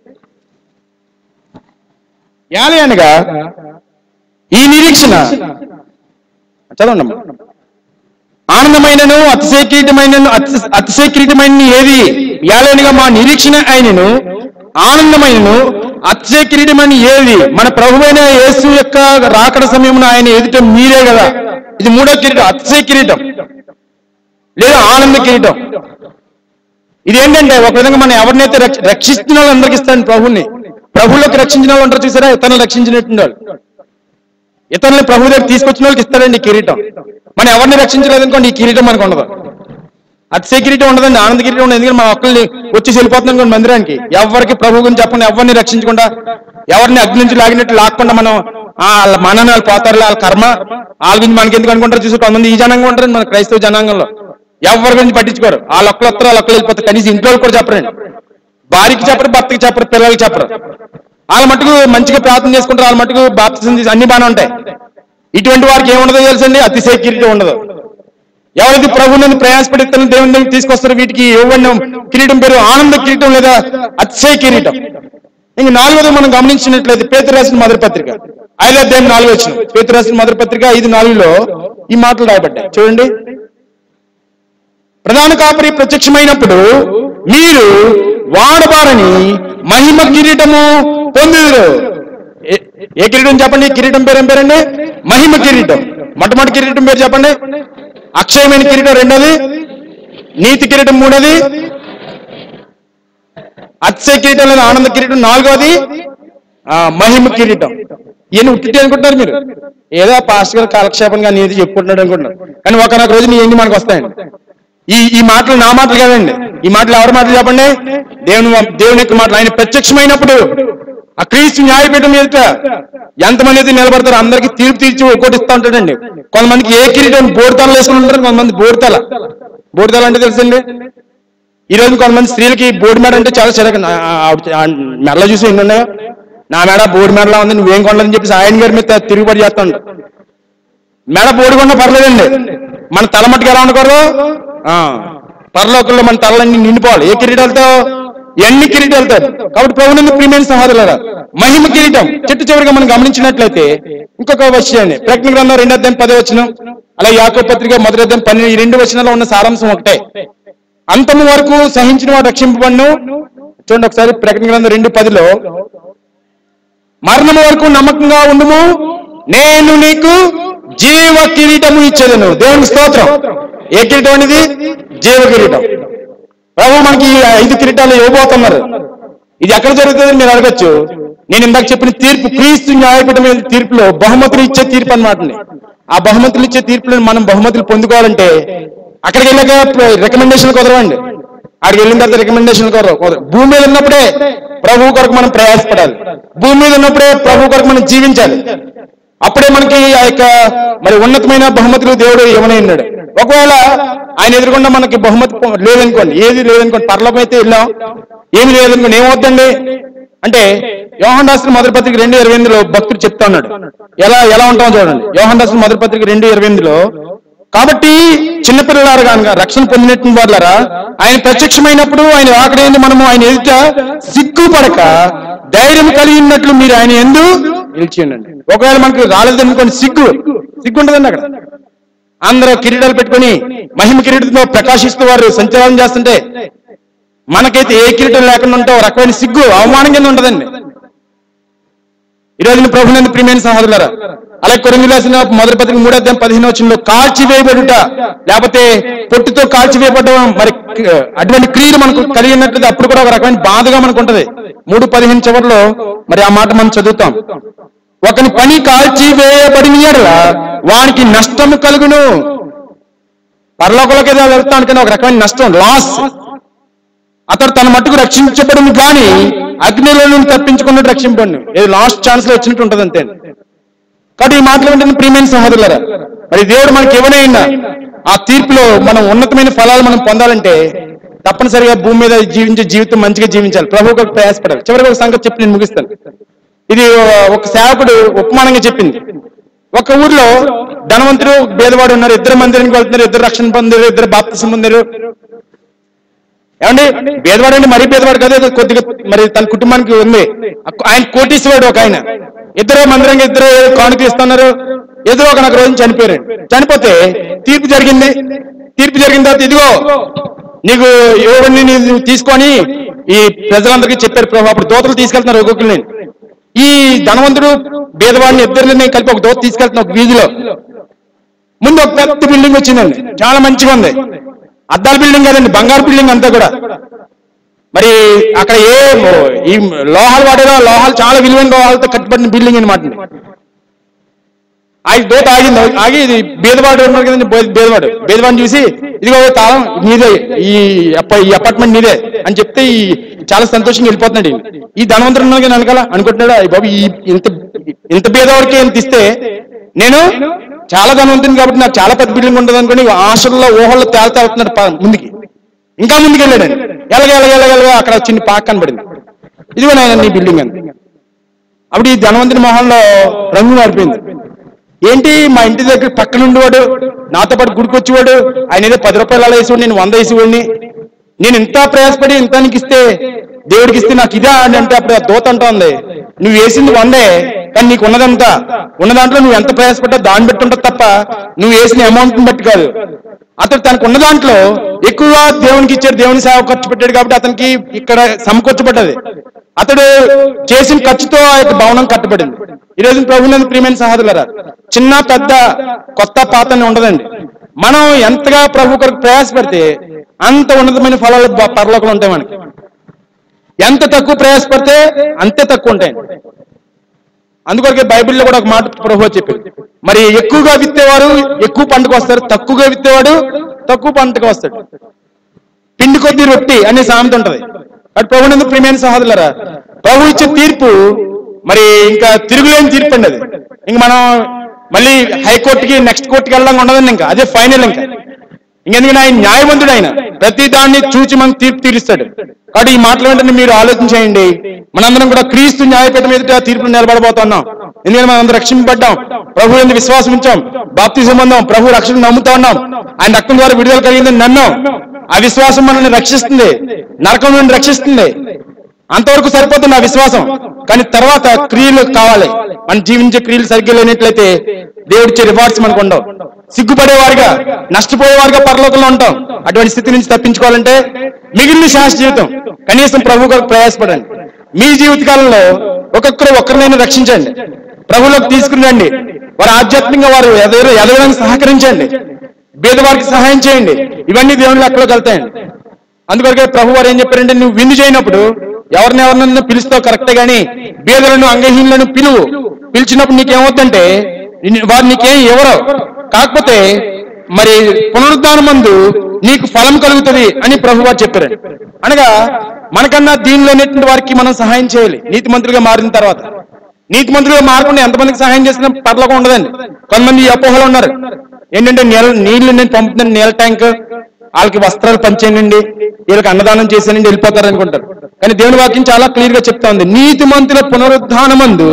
యాలి అనగా ఈ నిరీక్షణ చదవండి అమ్మా. ఆనందమైనను అతిశయకీటమైనను అతి- అతిశయకీటమైన ఏది యాలేనుగా మా నిరీక్షణ అయినను ఆనందమైనను అతిశయకిరీటమైన ఏది మన ప్రభువైన యేసు యొక్క రాకడ సమయమున ఆయన ఎదుట మీరే కదా ఇది మూడో కిరీటం అతిశయ కిరీటం లేదా ఆనంద కిరీటం ఇది ఏంటంటే ఒక విధంగా మనం ఎవరినైతే రక్ష- రక్షిస్తున్న వాళ్ళందరికీ ఇస్తాను ప్రభుని ప్రభువులోకి రక్షించిన వాళ్ళు ఉంటారు చూసారా ఇతరులు రక్షించినట్టు వాళ్ళు ఇతరులని ప్రభు దగ్గర తీసుకొచ్చిన వాళ్ళకి ఇస్తాడండి ఈ కిరీటం మనం ఎవరిని రక్షించలేదనుకోండి ఈ కిరీటం మనకు ఉండదు అతిశయ కిరీటం ఉండదండి ఆనంద కిరీటం ఉండదు ఎందుకంటే మన ఒక్కరిని వచ్చి వెళ్ళిపోతున్నాం అనుకోండి మందిరానికి ఎవరికి ప్రభు గురించి చెప్పండి ఎవరిని రక్షించకుండా ఎవరిని అగ్ని నుంచి లాగినట్టు లాక్కుండా మనం ఆ, వాళ్ళ మనని వాళ్ళు పోతారు వాళ్ళ కర్మ వాళ్ళ గురించి మనకి ఎందుకు అనుకుంటారు చూసి కొంతమంది ఈ జనాంగం ఉంటారు మన క్రైస్తవ జనాంగంలో ఎవరి గురించి పట్టించుకోరు వాళ్ళ ఒక్కరు వస్తారు వాళ్ళ ఒక్కరు వెళ్ళిపోతారు కనీసం ఇంట్లో వాళ్ళకి కూడా చెప్పరండి భార్యకి చెప్పరు భర్తకి చెప్పరు పిల్లలకి చెప్పరు వాళ్ళ మటుకు మంచిగా ప్రార్థన చేసుకుంటారు వాళ్ళ మటుకు బాప్తిజం తీసి అన్ని బాగానే ఉంటాయి ఇటువంటి వారికి ఏముండదో తెలుసండి అతిశయ కిరీటం ఉండదు ఎవరైతే ప్రభు నుండి ప్రయాసపడి తన దేవుని దగ్గరికి తీసుకొస్తారో వీటికి ఇవ్వండి కిరీటం పేరు ఆనంద కిరీటం లేదా అత్సయ కిరీటం ఇంక నాలుగోది మనం గమనించినట్లయితే పేతురు రాసిన మొదటి పత్రిక ఐదో అధ్యాయం నాలుగు వచ్చిన పేతురు రాసిన మొదటి పత్రిక ఐదు నాలుగులో ఈ మాటలు రాయబడ్డాయి చూడండి ప్రధాన కాపరి ప్రత్యక్షమైనప్పుడు మీరు వాడబారని మహిమ కిరీటము పొందుదురు ఏ- ఏ కిరీటం చెప్పండి కిరీటం పేరు ఏం పేరండి మహిమ కిరీటం మొట్టమొదటి కిరీటం పేరు చెప్పండి అక్షయమైన కిరీటం రెండోది నీతి కిరీటం మూడోది అత్సయ కిరీటం లేదా ఆనంద కిరీటం నాలుగోది ఆ, మహిమ కిరీటం ఈయన ఉట్టి అనుకుంటున్నారు మీరు ఏదో పాస్టర్ గారు కాలక్షేపంగా నీది చెప్పుకుంటున్నాడు అనుకుంటున్నారు కానీ ఒకనొక రోజు నీ ఎన్ని మనకు వస్తాయండి ఈ ఈ మాటలు నా మాటలు కాదండి ఈ మాటలు ఎవరి మాటలు చెప్పండి దేవుని దేవుని యొక్క మాటలు ఆయన ప్రత్యక్షమైనప్పుడు ఆ క్రీస్తు న్యాయపీఠం మీద ఎంతమంది అయితే నిలబడతారో అందరికి తీర్పు తీర్చి ఒక్కోటి ఇస్తా ఉంటాడండి కొంతమందికి ఏ కిరీటం బోడితల వేసుకుని ఉంటారు కొంతమంది బోడితల బోడితల అంటే తెలుసండి ఈ రోజు కొంతమంది స్త్రీలకి బోర్డు మేడ అంటే చాలా చిరక మెడలో చూసి ఎన్ని ఉన్నాయో నా మేడ బోర్డు మెడలా ఉంది నువ్వేం కొనలేదని చెప్పేసి ఆయన గారి మీద తిరుగుబడి చేస్తాడు మెడ బోర్డు కొన్నా పర్లేదండి మన తల మట్టుకు ఎలా ఉండకూడదు ఆ, పరలోకంలో మన తలలన్నీ నిండిపోవాలి ఏ కిరీటాలతో ఎన్ని కిరీటాలతో కాబట్టి ప్రభునందు ప్రియమైన సహోదరులారా మహిమ కిరీటం చెట్టు చివరిగా మనం గమనించినట్లయితే ఇంకొక విషయాన్ని ప్రకటన గ్రంథం రెండో అధ్యాయం పదే వచ్చిన అలాగే యాకో పత్రిక మొదటి అధ్యాయం పన్నెండు ఈ రెండు వచనాల్లో ఉన్న సారాంశం ఒకటే అంతము వరకు సహించిన వాడు రక్షింపబడిను చూడండి ఒకసారి ప్రకటన గ్రంథం రెండు పదిలో మరణము వరకు నమ్మకంగా ఉండుము నేను నీకు జీవ కిరీటము ఇచ్చేదను దేవునికి స్తోత్రం ఏ కిరీటం అనేది జీవ కిరీటం ప్రభు మనకి ఈ ఐదు కిరీటాలు ఇవ్వబోతున్నారు ఇది ఎక్కడ జరుగుతుందని మీరు అడగచ్చు నేను ఇందాక చెప్పిన తీర్పు క్రీస్తు న్యాయపీఠం మీద తీర్పులో బహుమతులు ఇచ్చే తీర్పు అన్నమాట ఆ బహుమతులు ఇచ్చే తీర్పులను మనం బహుమతులు పొందుకోవాలంటే అక్కడికి వెళ్ళాక రికమెండేషన్ కుదరవండి అక్కడికి వెళ్ళిన తర్వాత రికమెండేషన్ కుదరవు కుదరవు. భూమి మీద ఉన్నప్పుడే ప్రభు కొరకు మనం ప్రయాసపడాలి భూమి మీద ఉన్నప్పుడే ప్రభు కొరకు మనం జీవించాలి అప్పుడే మనకి ఆ యొక్క మరి ఉన్నతమైన బహుమతులు దేవుడు ఇవ్వనే ఉన్నాడు ఒకవేళ ఆయన ఎదురుకుండా మనకి బహుమతి పొ- లేదనుకోండి ఏది లేదనుకోండి పర్లోకం అయితే వెళ్ళాం ఏమి లేదనుకోండి ఏమవుతుందండి అంటే యోహన్ దాస్ మొదటి పత్రిక రెండు ఇరవై ఎనిమిదిలో భక్తుడు చెప్తా ఉన్నాడు ఎలా ఎలా ఉంటామో చూడండి యోహన్ దాస్ మొదటి పత్రిక రెండు ఇరవై ఎనిమిదిలో కాబట్టి చిన్నపిల్లలారు కనుక రక్షణ పొందినట్టు వాళ్ళరా ఆయన ప్రత్యక్షమైనప్పుడు ఆయన ఆకడైంది మనము ఆయన ఎదుట సిగ్గుపడక ధైర్యం కలిగి ఉన్నట్లు మీరు ఆయన ఎందు నిలిచి ఉండండి ఒకవేళ మనకు రాలేదనుకోండి సిగ్గు సిగ్గు ఉంటుందండి అక్కడ అందరూ కిరీటాలు పెట్టుకొని మహిమ కిరీటంతో ప్రకాశిస్తూ వారు సంచారం చేస్తుంటే మనకైతే ఏ కిరీటం లేకుండా ఉంటే ఒక రకమైన సిగ్గు అవమానం కింద ఉంటదండి ఈ రోజున ప్రభునందు ప్రియమైన సహోదరులారా అలాగే కొరింగి రాసిన మొదటి పత్రిక మూడో అధ్యాయం పదిహేను వచ్చిన కాల్చివేయబడుట లేకపోతే పొట్టుతో కాల్చివేయబడడం మరి క- అటువంటి క్రియలు మనకు కలిగినట్లయితే అప్పుడు కూడా ఒక రకమైన బాధగా మనకు ఉంటది మూడు పదిహేను చివరిలో మరి ఆ మాట మనం చదువుతాం ఒకని పని కాల్చి వేయబడిన యెడల వానికి నష్టము కలుగును పరలోకంలోకి ఏదో వెళ్తాను కానీ ఒక రకమైన నష్టం లాస్ అతడు తన మట్టుకు రక్షించబడింది కానీ అగ్నిలో నుండి తప్పించుకున్నట్టు రక్షింపండి ఏది లాస్ట్ ఛాన్స్ లో వచ్చినట్టు ఉంటుంది అంతే కాబట్టి ఈ మాటలు ఉంటుంది ప్రియమైన సహోదరులరా మరి దేవుడు మనకి ఇవ్వనైనా ఆ తీర్పులో మనం ఉన్నతమైన ఫలాలు మనం పొందాలంటే తప్పనిసరిగా భూమి మీద జీవించే జీవితం మంచిగా జీవించాలి ప్రభు ఒక ప్రయాసపడాలి చివరికి ఒక సంగతి చెప్పి నేను ముగిస్తాను ఇది ఒక సేవకుడు ఉపమానంగా చెప్పింది ఒక ఊర్లో ధనవంతుడు భేదవాడు ఉన్నారు ఇద్దరు మందిరానికి వెళ్తున్నారు ఇద్దరు రక్షణ పొందారు ఇద్దరు బాప్తిసం పొందారు ఏమండి పేదవాడు అంటే మరీ పేదవాడు కదా ఏదో కొద్దిగా మరి తన కుటుంబానికి ఉంది ఆయన కోటీశ్వరుడు ఒక ఆయన ఇద్దరు మందిరంగా ఇద్దరు కానుకలు ఇస్తున్నారు ఎదురు ఒక నాకు రోజు చనిపోయారు చనిపోతే తీర్పు జరిగింది తీర్పు జరిగిన తర్వాత ఇదిగో నీకు ఎవరిని నువ్వు తీసుకొని ఈ ప్రజలందరికీ చెప్పారు ప్రభు అప్పుడు దోతలు తీసుకెళ్తున్నారు ఒక్కొక్కరిని ఈ ధనవంతుడు భేదవాడిని ఇద్దరిని కలిపి ఒక దోత తీసుకెళ్తున్నారు ఒక వీధిలో ముందు ఒక పెద్ద బిల్డింగ్ వచ్చిందండి చాలా మంచిగా ఉంది అద్దాల బిల్డింగ్ కదండి బంగారు బిల్డింగ్ అంతా కూడా మరి అక్కడ ఏ ఈ లోహాలు వాడేలా లోహాలు చాలా విలువైన లోహాలతో కట్టబడిన బిల్డింగ్ అనమాట ఆగి దోత ఆగింది ఆగి ఇది బీదవాడు ఉన్నారు కదండి బే- బీదవాడు బీదవాడిని చూసి ఇదిగో తాళం నీదే ఈ అప్ప- ఈ అపార్ట్మెంట్ నీదే అని చెప్తే ఈ చాలా సంతోషంగా వెళ్ళిపోతున్నాడు ఈయన. ఈ ధనవంతుడు ఉన్నాడు కదా వెనకాల అనుకుంటున్నాడు "అయ్య బాబు ఈ ఇంత ఇంత బీదవాడికి ఎంత ఇస్తే నేను చాలా ధనవంతుని కాబట్టి నాకు చాలా పెద్ద బిల్డింగ్ ఉంటుంది అనుకుని ఆశల్లో ఊహల్లో తేల్తా వెళ్తున్నాడు పా- ముందుకి ఇంకా ముందుకు వెళ్ళాడు ఎలాగ ఎలాగ ఎలాగ ఎలాగ అక్కడ చిన్న పాక కనబడింది ఇదిగో నాయన నీ బిల్డింగ్ అని అప్పుడు ఈ ధనవంతుని మొహంలో రంగు మారిపోయింది ఏంటి మా ఇంటి దగ్గర పక్కన ఉండేవాడు నాతో పాటు గుడికి వచ్చేవాడు ఆయన ఏదో పది రూపాయలు అలా వేసేవాడు నేను వంద వేసేవాడిని నేను ఇంత ప్రయాసపడి ఇంత నీకు ఇస్తే దేవుడికి ఇస్తే నాకు ఇదా అని అంటే అప్పుడు ఆ దోత అంటోంది నువ్వు వేసింది వందే కానీ నీకు ఉన్నదంతా ఉన్న దాంట్లో నువ్వు ఎంత ప్రయాసపడ్డా దాన్ని బట్టి ఉంటుంది తప్ప నువ్వు వేసిన అమౌంట్ బట్టి కాదు అతడు తనకు ఉన్న దాంట్లో ఎక్కువగా దేవునికి ఇచ్చాడు దేవుని సేవ ఖర్చు పెట్టాడు కాబట్టి అతనికి ఇక్కడ సమకూర్చబడ్డది అతడు చేసిన ఖర్చుతో ఆ యొక్క భవనం కట్టబడింది ఈ రోజు ప్రభునందు ప్రియమైన సహోదరులరా చిన్న పెద్ద కొత్త పాత అని ఉండదండి మనం ఎంతగా ప్రభు కొరకు ప్రయాసపడితే అంత ఉన్నతమైన ఫలాలు బ- పరలోకంలో ఉంటాయి మనకి ఎంత తక్కువ ప్రయాసపడితే అంతే తక్కువ ఉంటాయి అందుకొరకే బైబిల్లో కూడా ఒక మాట ప్రభు చెప్పింది మరి ఎక్కువగా విత్తేవారు ఎక్కువ పంటకు వస్తారు తక్కువగా విత్తేవాడు తక్కువ పంటకు వస్తాడు పిండి కొద్ది రొట్టి అనే సామెత ఉంటది అటు ప్రభునందు ప్రియమైన సహోదరులరా ప్రభు ఇచ్చే తీర్పు మరి ఇంకా తిరుగులేని తీర్పు అండి అది ఇంక మనం మళ్ళీ హైకోర్టుకి నెక్స్ట్ కోర్టుకి వెళ్ళడం ఉండదండి ఇంకా అదే ఫైనల్ ఇంకా ఇంకెందుకంటే ఆయన న్యాయవంతుడు ఆయన ప్రతి దాన్ని చూచి మనకు తీర్పు తీరుస్తాడు కాబట్టి ఈ మాటల వెంటనే మీరు ఆలోచన చేయండి మనందరం కూడా క్రీస్తు న్యాయపీఠం ఎదుట తీర్పులు నిలబడబోతున్నాం ఎందుకంటే మనం అందరం రక్షింపబడ్డాం ప్రభు ఎందు విశ్వాసం ఉంచాం బాప్తి సంబంధం ప్రభు రక్షణ నమ్ముతా ఉన్నాం ఆయన రక్తం ద్వారా విడుదల కలిగిందని నమ్మాం ఆ విశ్వాసం మనల్ని రక్షిస్తుంది నరకం నుండి రక్షిస్తుంది అంతవరకు సరిపోతుంది నా విశ్వాసం కానీ తర్వాత క్రియలు కావాలి మనం జీవించే క్రియలు సరిగ్గా లేనట్లయితే దేవుడిచ్చే రివార్డ్స్ మనకు ఉండవు సిగ్గుపడేవారుగా నష్టపోయేవారుగా పరలోకంలో ఉంటాం అటువంటి స్థితి నుంచి తప్పించుకోవాలంటే మిగిలిన శాస్త్ర జీవితం కనీసం ప్రభు కొరకు ప్రయాసపడండి మీ జీవితకాలంలో ఒక్కొక్కరు ఒక్కరినైనా రక్షించండి ప్రభులోకి తీసుకుని రండి వారు ఆధ్యాత్మికంగా వారు ఎదగ ఎదగడానికి సహకరించండి పేదవారికి సహాయం చేయండి ఇవన్నీ దేవుని లెక్కలోకి వెళ్తాయండి అందుకొరకే ప్రభు వారు ఏం చెప్పారంటే నువ్వు విందు చేయనప్పుడు ఎవరిని ఎవరినన్నా పిలుస్తావు కరెక్టే గాని బీదలను అంగహీనులను పిలువు పిలిచినప్పుడు నీకేమవుతుందంటే నిన్ను- వారు నీకేం ఎవరో కాకపోతే మరి పునరుద్ధానం మందు నీకు ఫలం కలుగుతుంది అని ప్రభు వారు చెప్పారు అనగా మనకన్నా దీనిలో ఉన్నటువంటి వారికి మనం సహాయం చేయాలి నీతి మంత్రులుగా మారిన తర్వాత నీతి మంత్రులుగా మారకుండా ఎంతమందికి సహాయం చేసినా పర్లోకం ఉండదండి కొంతమంది ఈ అపోహలు ఉన్నారు ఏంటంటే నీళ్ళ నీళ్లు నేను పంపుతాను నీళ్ళ ట్యాంక్ వాళ్ళకి వస్త్రాలు పంచేయండి వీళ్ళకి అన్నదానం చేసేయండి వెళ్ళిపోతారు అనుకుంటారు కానీ దేవుని వాక్యం చాలా క్లియర్ గా చెప్తా ఉంది నీతి మంతుల పునరుద్ధానమందు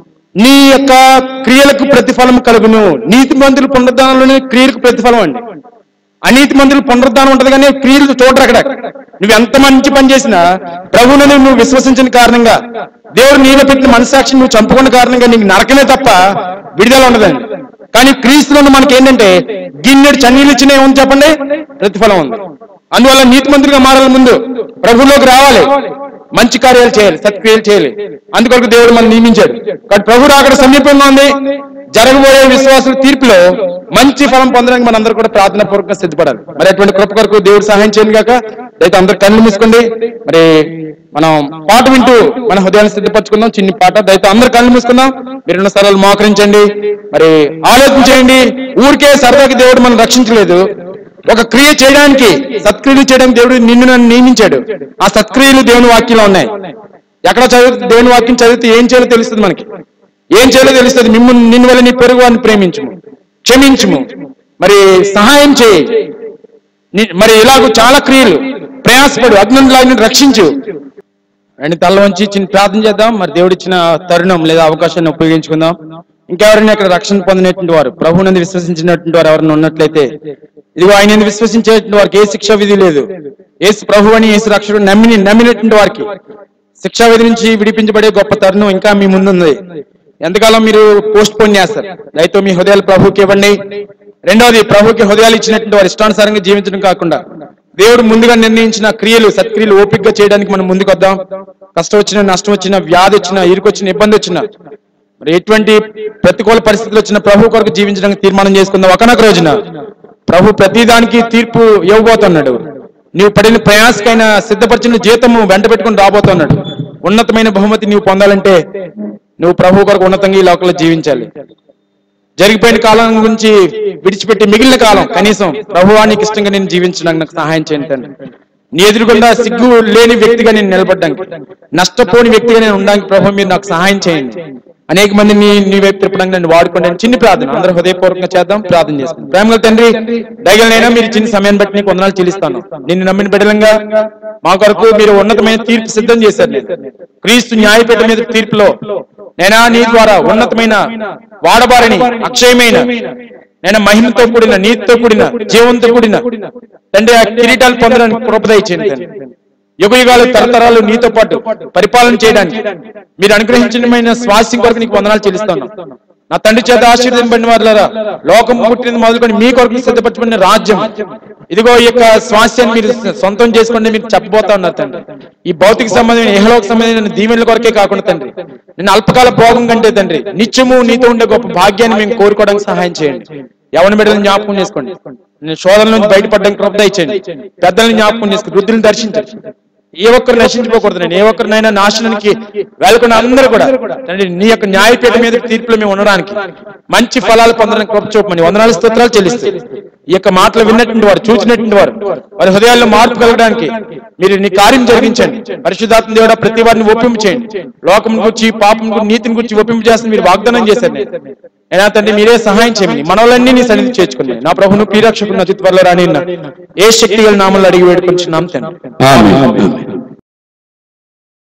నీ యొక్క క్రియలకు ప్రతిఫలం కలుగును నీతి మంతుల పునరుద్ధానంలోనే క్రియలకు ప్రతిఫలం అండి అనీతి మందులు పునరుద్ధానం ఉంటది కానీ క్రియలు చూడరు అక్కడ నువ్వు ఎంత మంచి పని చేసినా ప్రభువుని నువ్వు విశ్వసించిన కారణంగా దేవుడు నీలో పెట్టిన మనసాక్షిని నువ్వు చంపుకున్న కారణంగా నీకు నరకనే తప్ప విడుదల ఉండదండి కానీ క్రీస్తులో మనకి ఏంటంటే గిన్నెడు చన్నీళ్ళు ఇచ్చిన ఏముంది చెప్పండి ప్రతిఫలం ఉంది అందువల్ల నీతి మంత్రులుగా మారాలి ముందు ప్రభులోకి రావాలి మంచి కార్యాలు చేయాలి సత్క్రియలు చేయాలి అందుకొరకు దేవుడు మనం నియమించాడు కానీ ప్రభు అక్కడ సమీపంగా ఉంది జరగబోయే విశ్వాసుల తీర్పులో మంచి ఫలం పొందడానికి మనందరూ కూడా ప్రార్థన పూర్వకంగా సిద్ధపడాలి మరి అటువంటి కృప కొరకు దేవుడు సహాయం చేయండి కాక అయితే అందరు కళ్ళు మూసుకోండి మరి మనం పాట వింటూ మన హృదయాన్ని సిద్ధపరచుకుందాం చిన్ని పాట దయతో అందరు కళ్ళు మూసుకుందాం మీరున్న స్థలాలు మోకరించండి మరి ఆలోచన చేయండి ఊరికే సరదాకి దేవుడు మనం రక్షించలేదు ఒక క్రియ చేయడానికి సత్క్రియలు చేయడానికి దేవుడు నిన్ను నన్ను నియమించాడు ఆ సత్క్రియలు దేవుని వాక్యంలో ఉన్నాయి ఎక్కడ చదివితే దేవుని వాక్యం చదివితే ఏం చేయాలో తెలుస్తుంది మనకి ఏం చేయాలో తెలుస్తుంది మిమ్మల్ని నిన్ను వల్ల నీ పొరుగు వారిని ప్రేమించుము క్షమించుము మరి సహాయం చేయి ని- మరి ఇలాగ చాలా క్రియలు ప్రయాసపడు అగ్నులాగిన రక్షించు అండ్ తల వంచి చిన్న ప్రార్థన చేద్దాం మరి దేవుడిచ్చిన తరుణం లేదా అవకాశాన్ని ఉపయోగించుకుందాం ఇంకెవరైనా ఇక్కడ రక్షణ పొందినటువంటి వారు ప్రభునందు విశ్వసించినటువంటి వారు ఎవరైనా ఉన్నట్లయితే ఇదిగో ఆయన యందు విశ్వసించేటువంటి వారికి ఏ శిక్ష విధి లేదు ఏసు ప్రభు అని ఏసు రక్షకుడు నమ్మిని నమ్మినటువంటి వారికి శిక్షా విధి నుంచి విడిపించబడే గొప్ప తరుణం ఇంకా మీ ముందుంది ఎంతకాలం మీరు పోస్ట్ పోన్ చేస్తారు దయతో మీ హృదయాలు ప్రభుకి ఇవ్వండి రెండవది ప్రభుకి హృదయాలు ఇచ్చినటువంటి వారు ఇష్టానుసారంగా జీవించడం కాకుండా దేవుడు ముందుగా నిర్ణయించిన క్రియలు సత్క్రియలు ఓపికగా చేయడానికి మనం ముందుకు వద్దాం కష్టం వచ్చినా నష్టం వచ్చినా వ్యాధి వచ్చినా ఇరుకొచ్చిన ఇబ్బంది వచ్చినా మరి ఎటువంటి ప్రతికూల పరిస్థితులు వచ్చినా ప్రభు కొరకు జీవించడానికి తీర్మానం చేసుకుందాం ఒకనొక రోజున ప్రభు ప్రతిదానికి తీర్పు ఇవ్వబోతున్నాడు నీవు పడిన ప్రయాసకైనా సిద్ధపరిచిన జీతము వెంట పెట్టుకుని రాబోతున్నాడు ఉన్నతమైన బహుమతి నీవు పొందాలంటే నువ్వు ప్రభు కొరకు ఉన్నతంగా ఈ లోకంలో జీవించాలి జరిగిపోయిన కాలం గురించి విడిచిపెట్టి మిగిలిన కాలం కనీసం ప్రభువానికి ఇష్టంగా నేను జీవించడానికి నాకు సహాయం చేయండి తండ్రి. నీ ఎదురుగుండా సిగ్గు లేని వ్యక్తిగా నేను నిలబడ్డానికి నష్టపోని వ్యక్తిగా నేను ఉండడానికి ప్రభు మీరు నాకు సహాయం చేయండి అనేక మంది నీ నీ వైపు తిప్పడానికి నన్ను వాడుకోండి అని చిన్ని ప్రార్థన అందరూ హృదయపూర్వకంగా చేద్దాం ప్రార్థన చేస్తాం ప్రేమగల తండ్రి దయగలనైనా మీరు చిన్న సమయాన్ని బట్టి నీకు వందనాలు చెల్లిస్తాను నిన్ను నమ్మిన బిడ్డలంగా మా కొరకు మీరు ఉన్నతమైన తీర్పు సిద్ధం చేశారు నేను క్రీస్తు న్యాయపీఠ మీద తీర్పులో నేనా నీ ద్వారా ఉన్నతమైన వాడబారని అక్షయమైన నేను మహిమతో కూడిన నీతితో కూడిన జీవంతో కూడిన తండ్రి ఆ కిరీటాలు పొందడానికి కృప దయచేయండి తండ్రి యుగ యుగాలు తరతరాలు నీతో పాటు పరిపాలన చేయడానికి మీరు అనుగ్రహించిన స్వాస్థ్యం కొరకు నీకు వందనాలు చెల్లిస్తాను నా తండ్రి చేత ఆశీర్వదింపడిన వారులారా లోకం పుట్టినది మొదలుకొని మీ కొరకు సిద్ధపరచబడిన రాజ్యం ఇదిగో ఈ యొక్క స్వాస్థ్యాన్ని మీరు సొంతం చేసుకోండి మీరు చెప్పబోతా ఉన్నారు తండ్రి ఈ భౌతిక సంబంధమైన ఇహలోక సంబంధమైన దీవెనల కొరకే కాకుండా తండ్రి నేను అల్పకాల భోగం కంటే తండ్రి నిత్యము నీతో ఉండే గొప్ప భాగ్యాన్ని మేము కోరుకోవడానికి సహాయం చేయండి ఎవరిని బిడ్డలను జ్ఞాపకం చేసుకోండి నేను శోధన నుంచి బయటపడడానికి కృప దయచేయండి పెద్దల్ని జ్ఞాపకం చేసుకోండి వృద్ధులను దర్శించండి ఏ ఒక్కరు నశించిపోకూడదు నేను ఏ ఒక్కరినైనా నాశనానికి వెళ్ళకుండా అందరూ కూడా తండ్రి నీ యొక్క న్యాయపీఠ మీద తీర్పులో మేము ఉండడానికి మంచి ఫలాలు పొందడానికి కృప చూపమని వందనాలు స్తోత్రాలు చెల్లిస్తాయి ఈ యొక్క మాటలు విన్నటువంటి వారు చూసినటువంటి వారు వారి హృదయాల్లో మార్పు కలగడానికి మీరు నీ కార్యం జరిగించండి పరిశుద్ధాత్మ దేవుడా ప్రతి వారిని ఒప్పింపు చేయండి లోకం గురించి పాపం గురించి నీతిని గురించి ఒప్పింపు చేస్తే మీరు వాగ్దానం చేశారు నేను. అయినా తండ్రి మీరే సహాయం చేయమని మనవలన్నీ నీ సన్నిధి చేర్చుకుని నా ప్రభును ప్రియరక్షకుని అతి త్వరలో రాని ఏ శక్తి గల నామలు అడిగి వేడుకొంచున్నాం తండ్రి ఆమేన్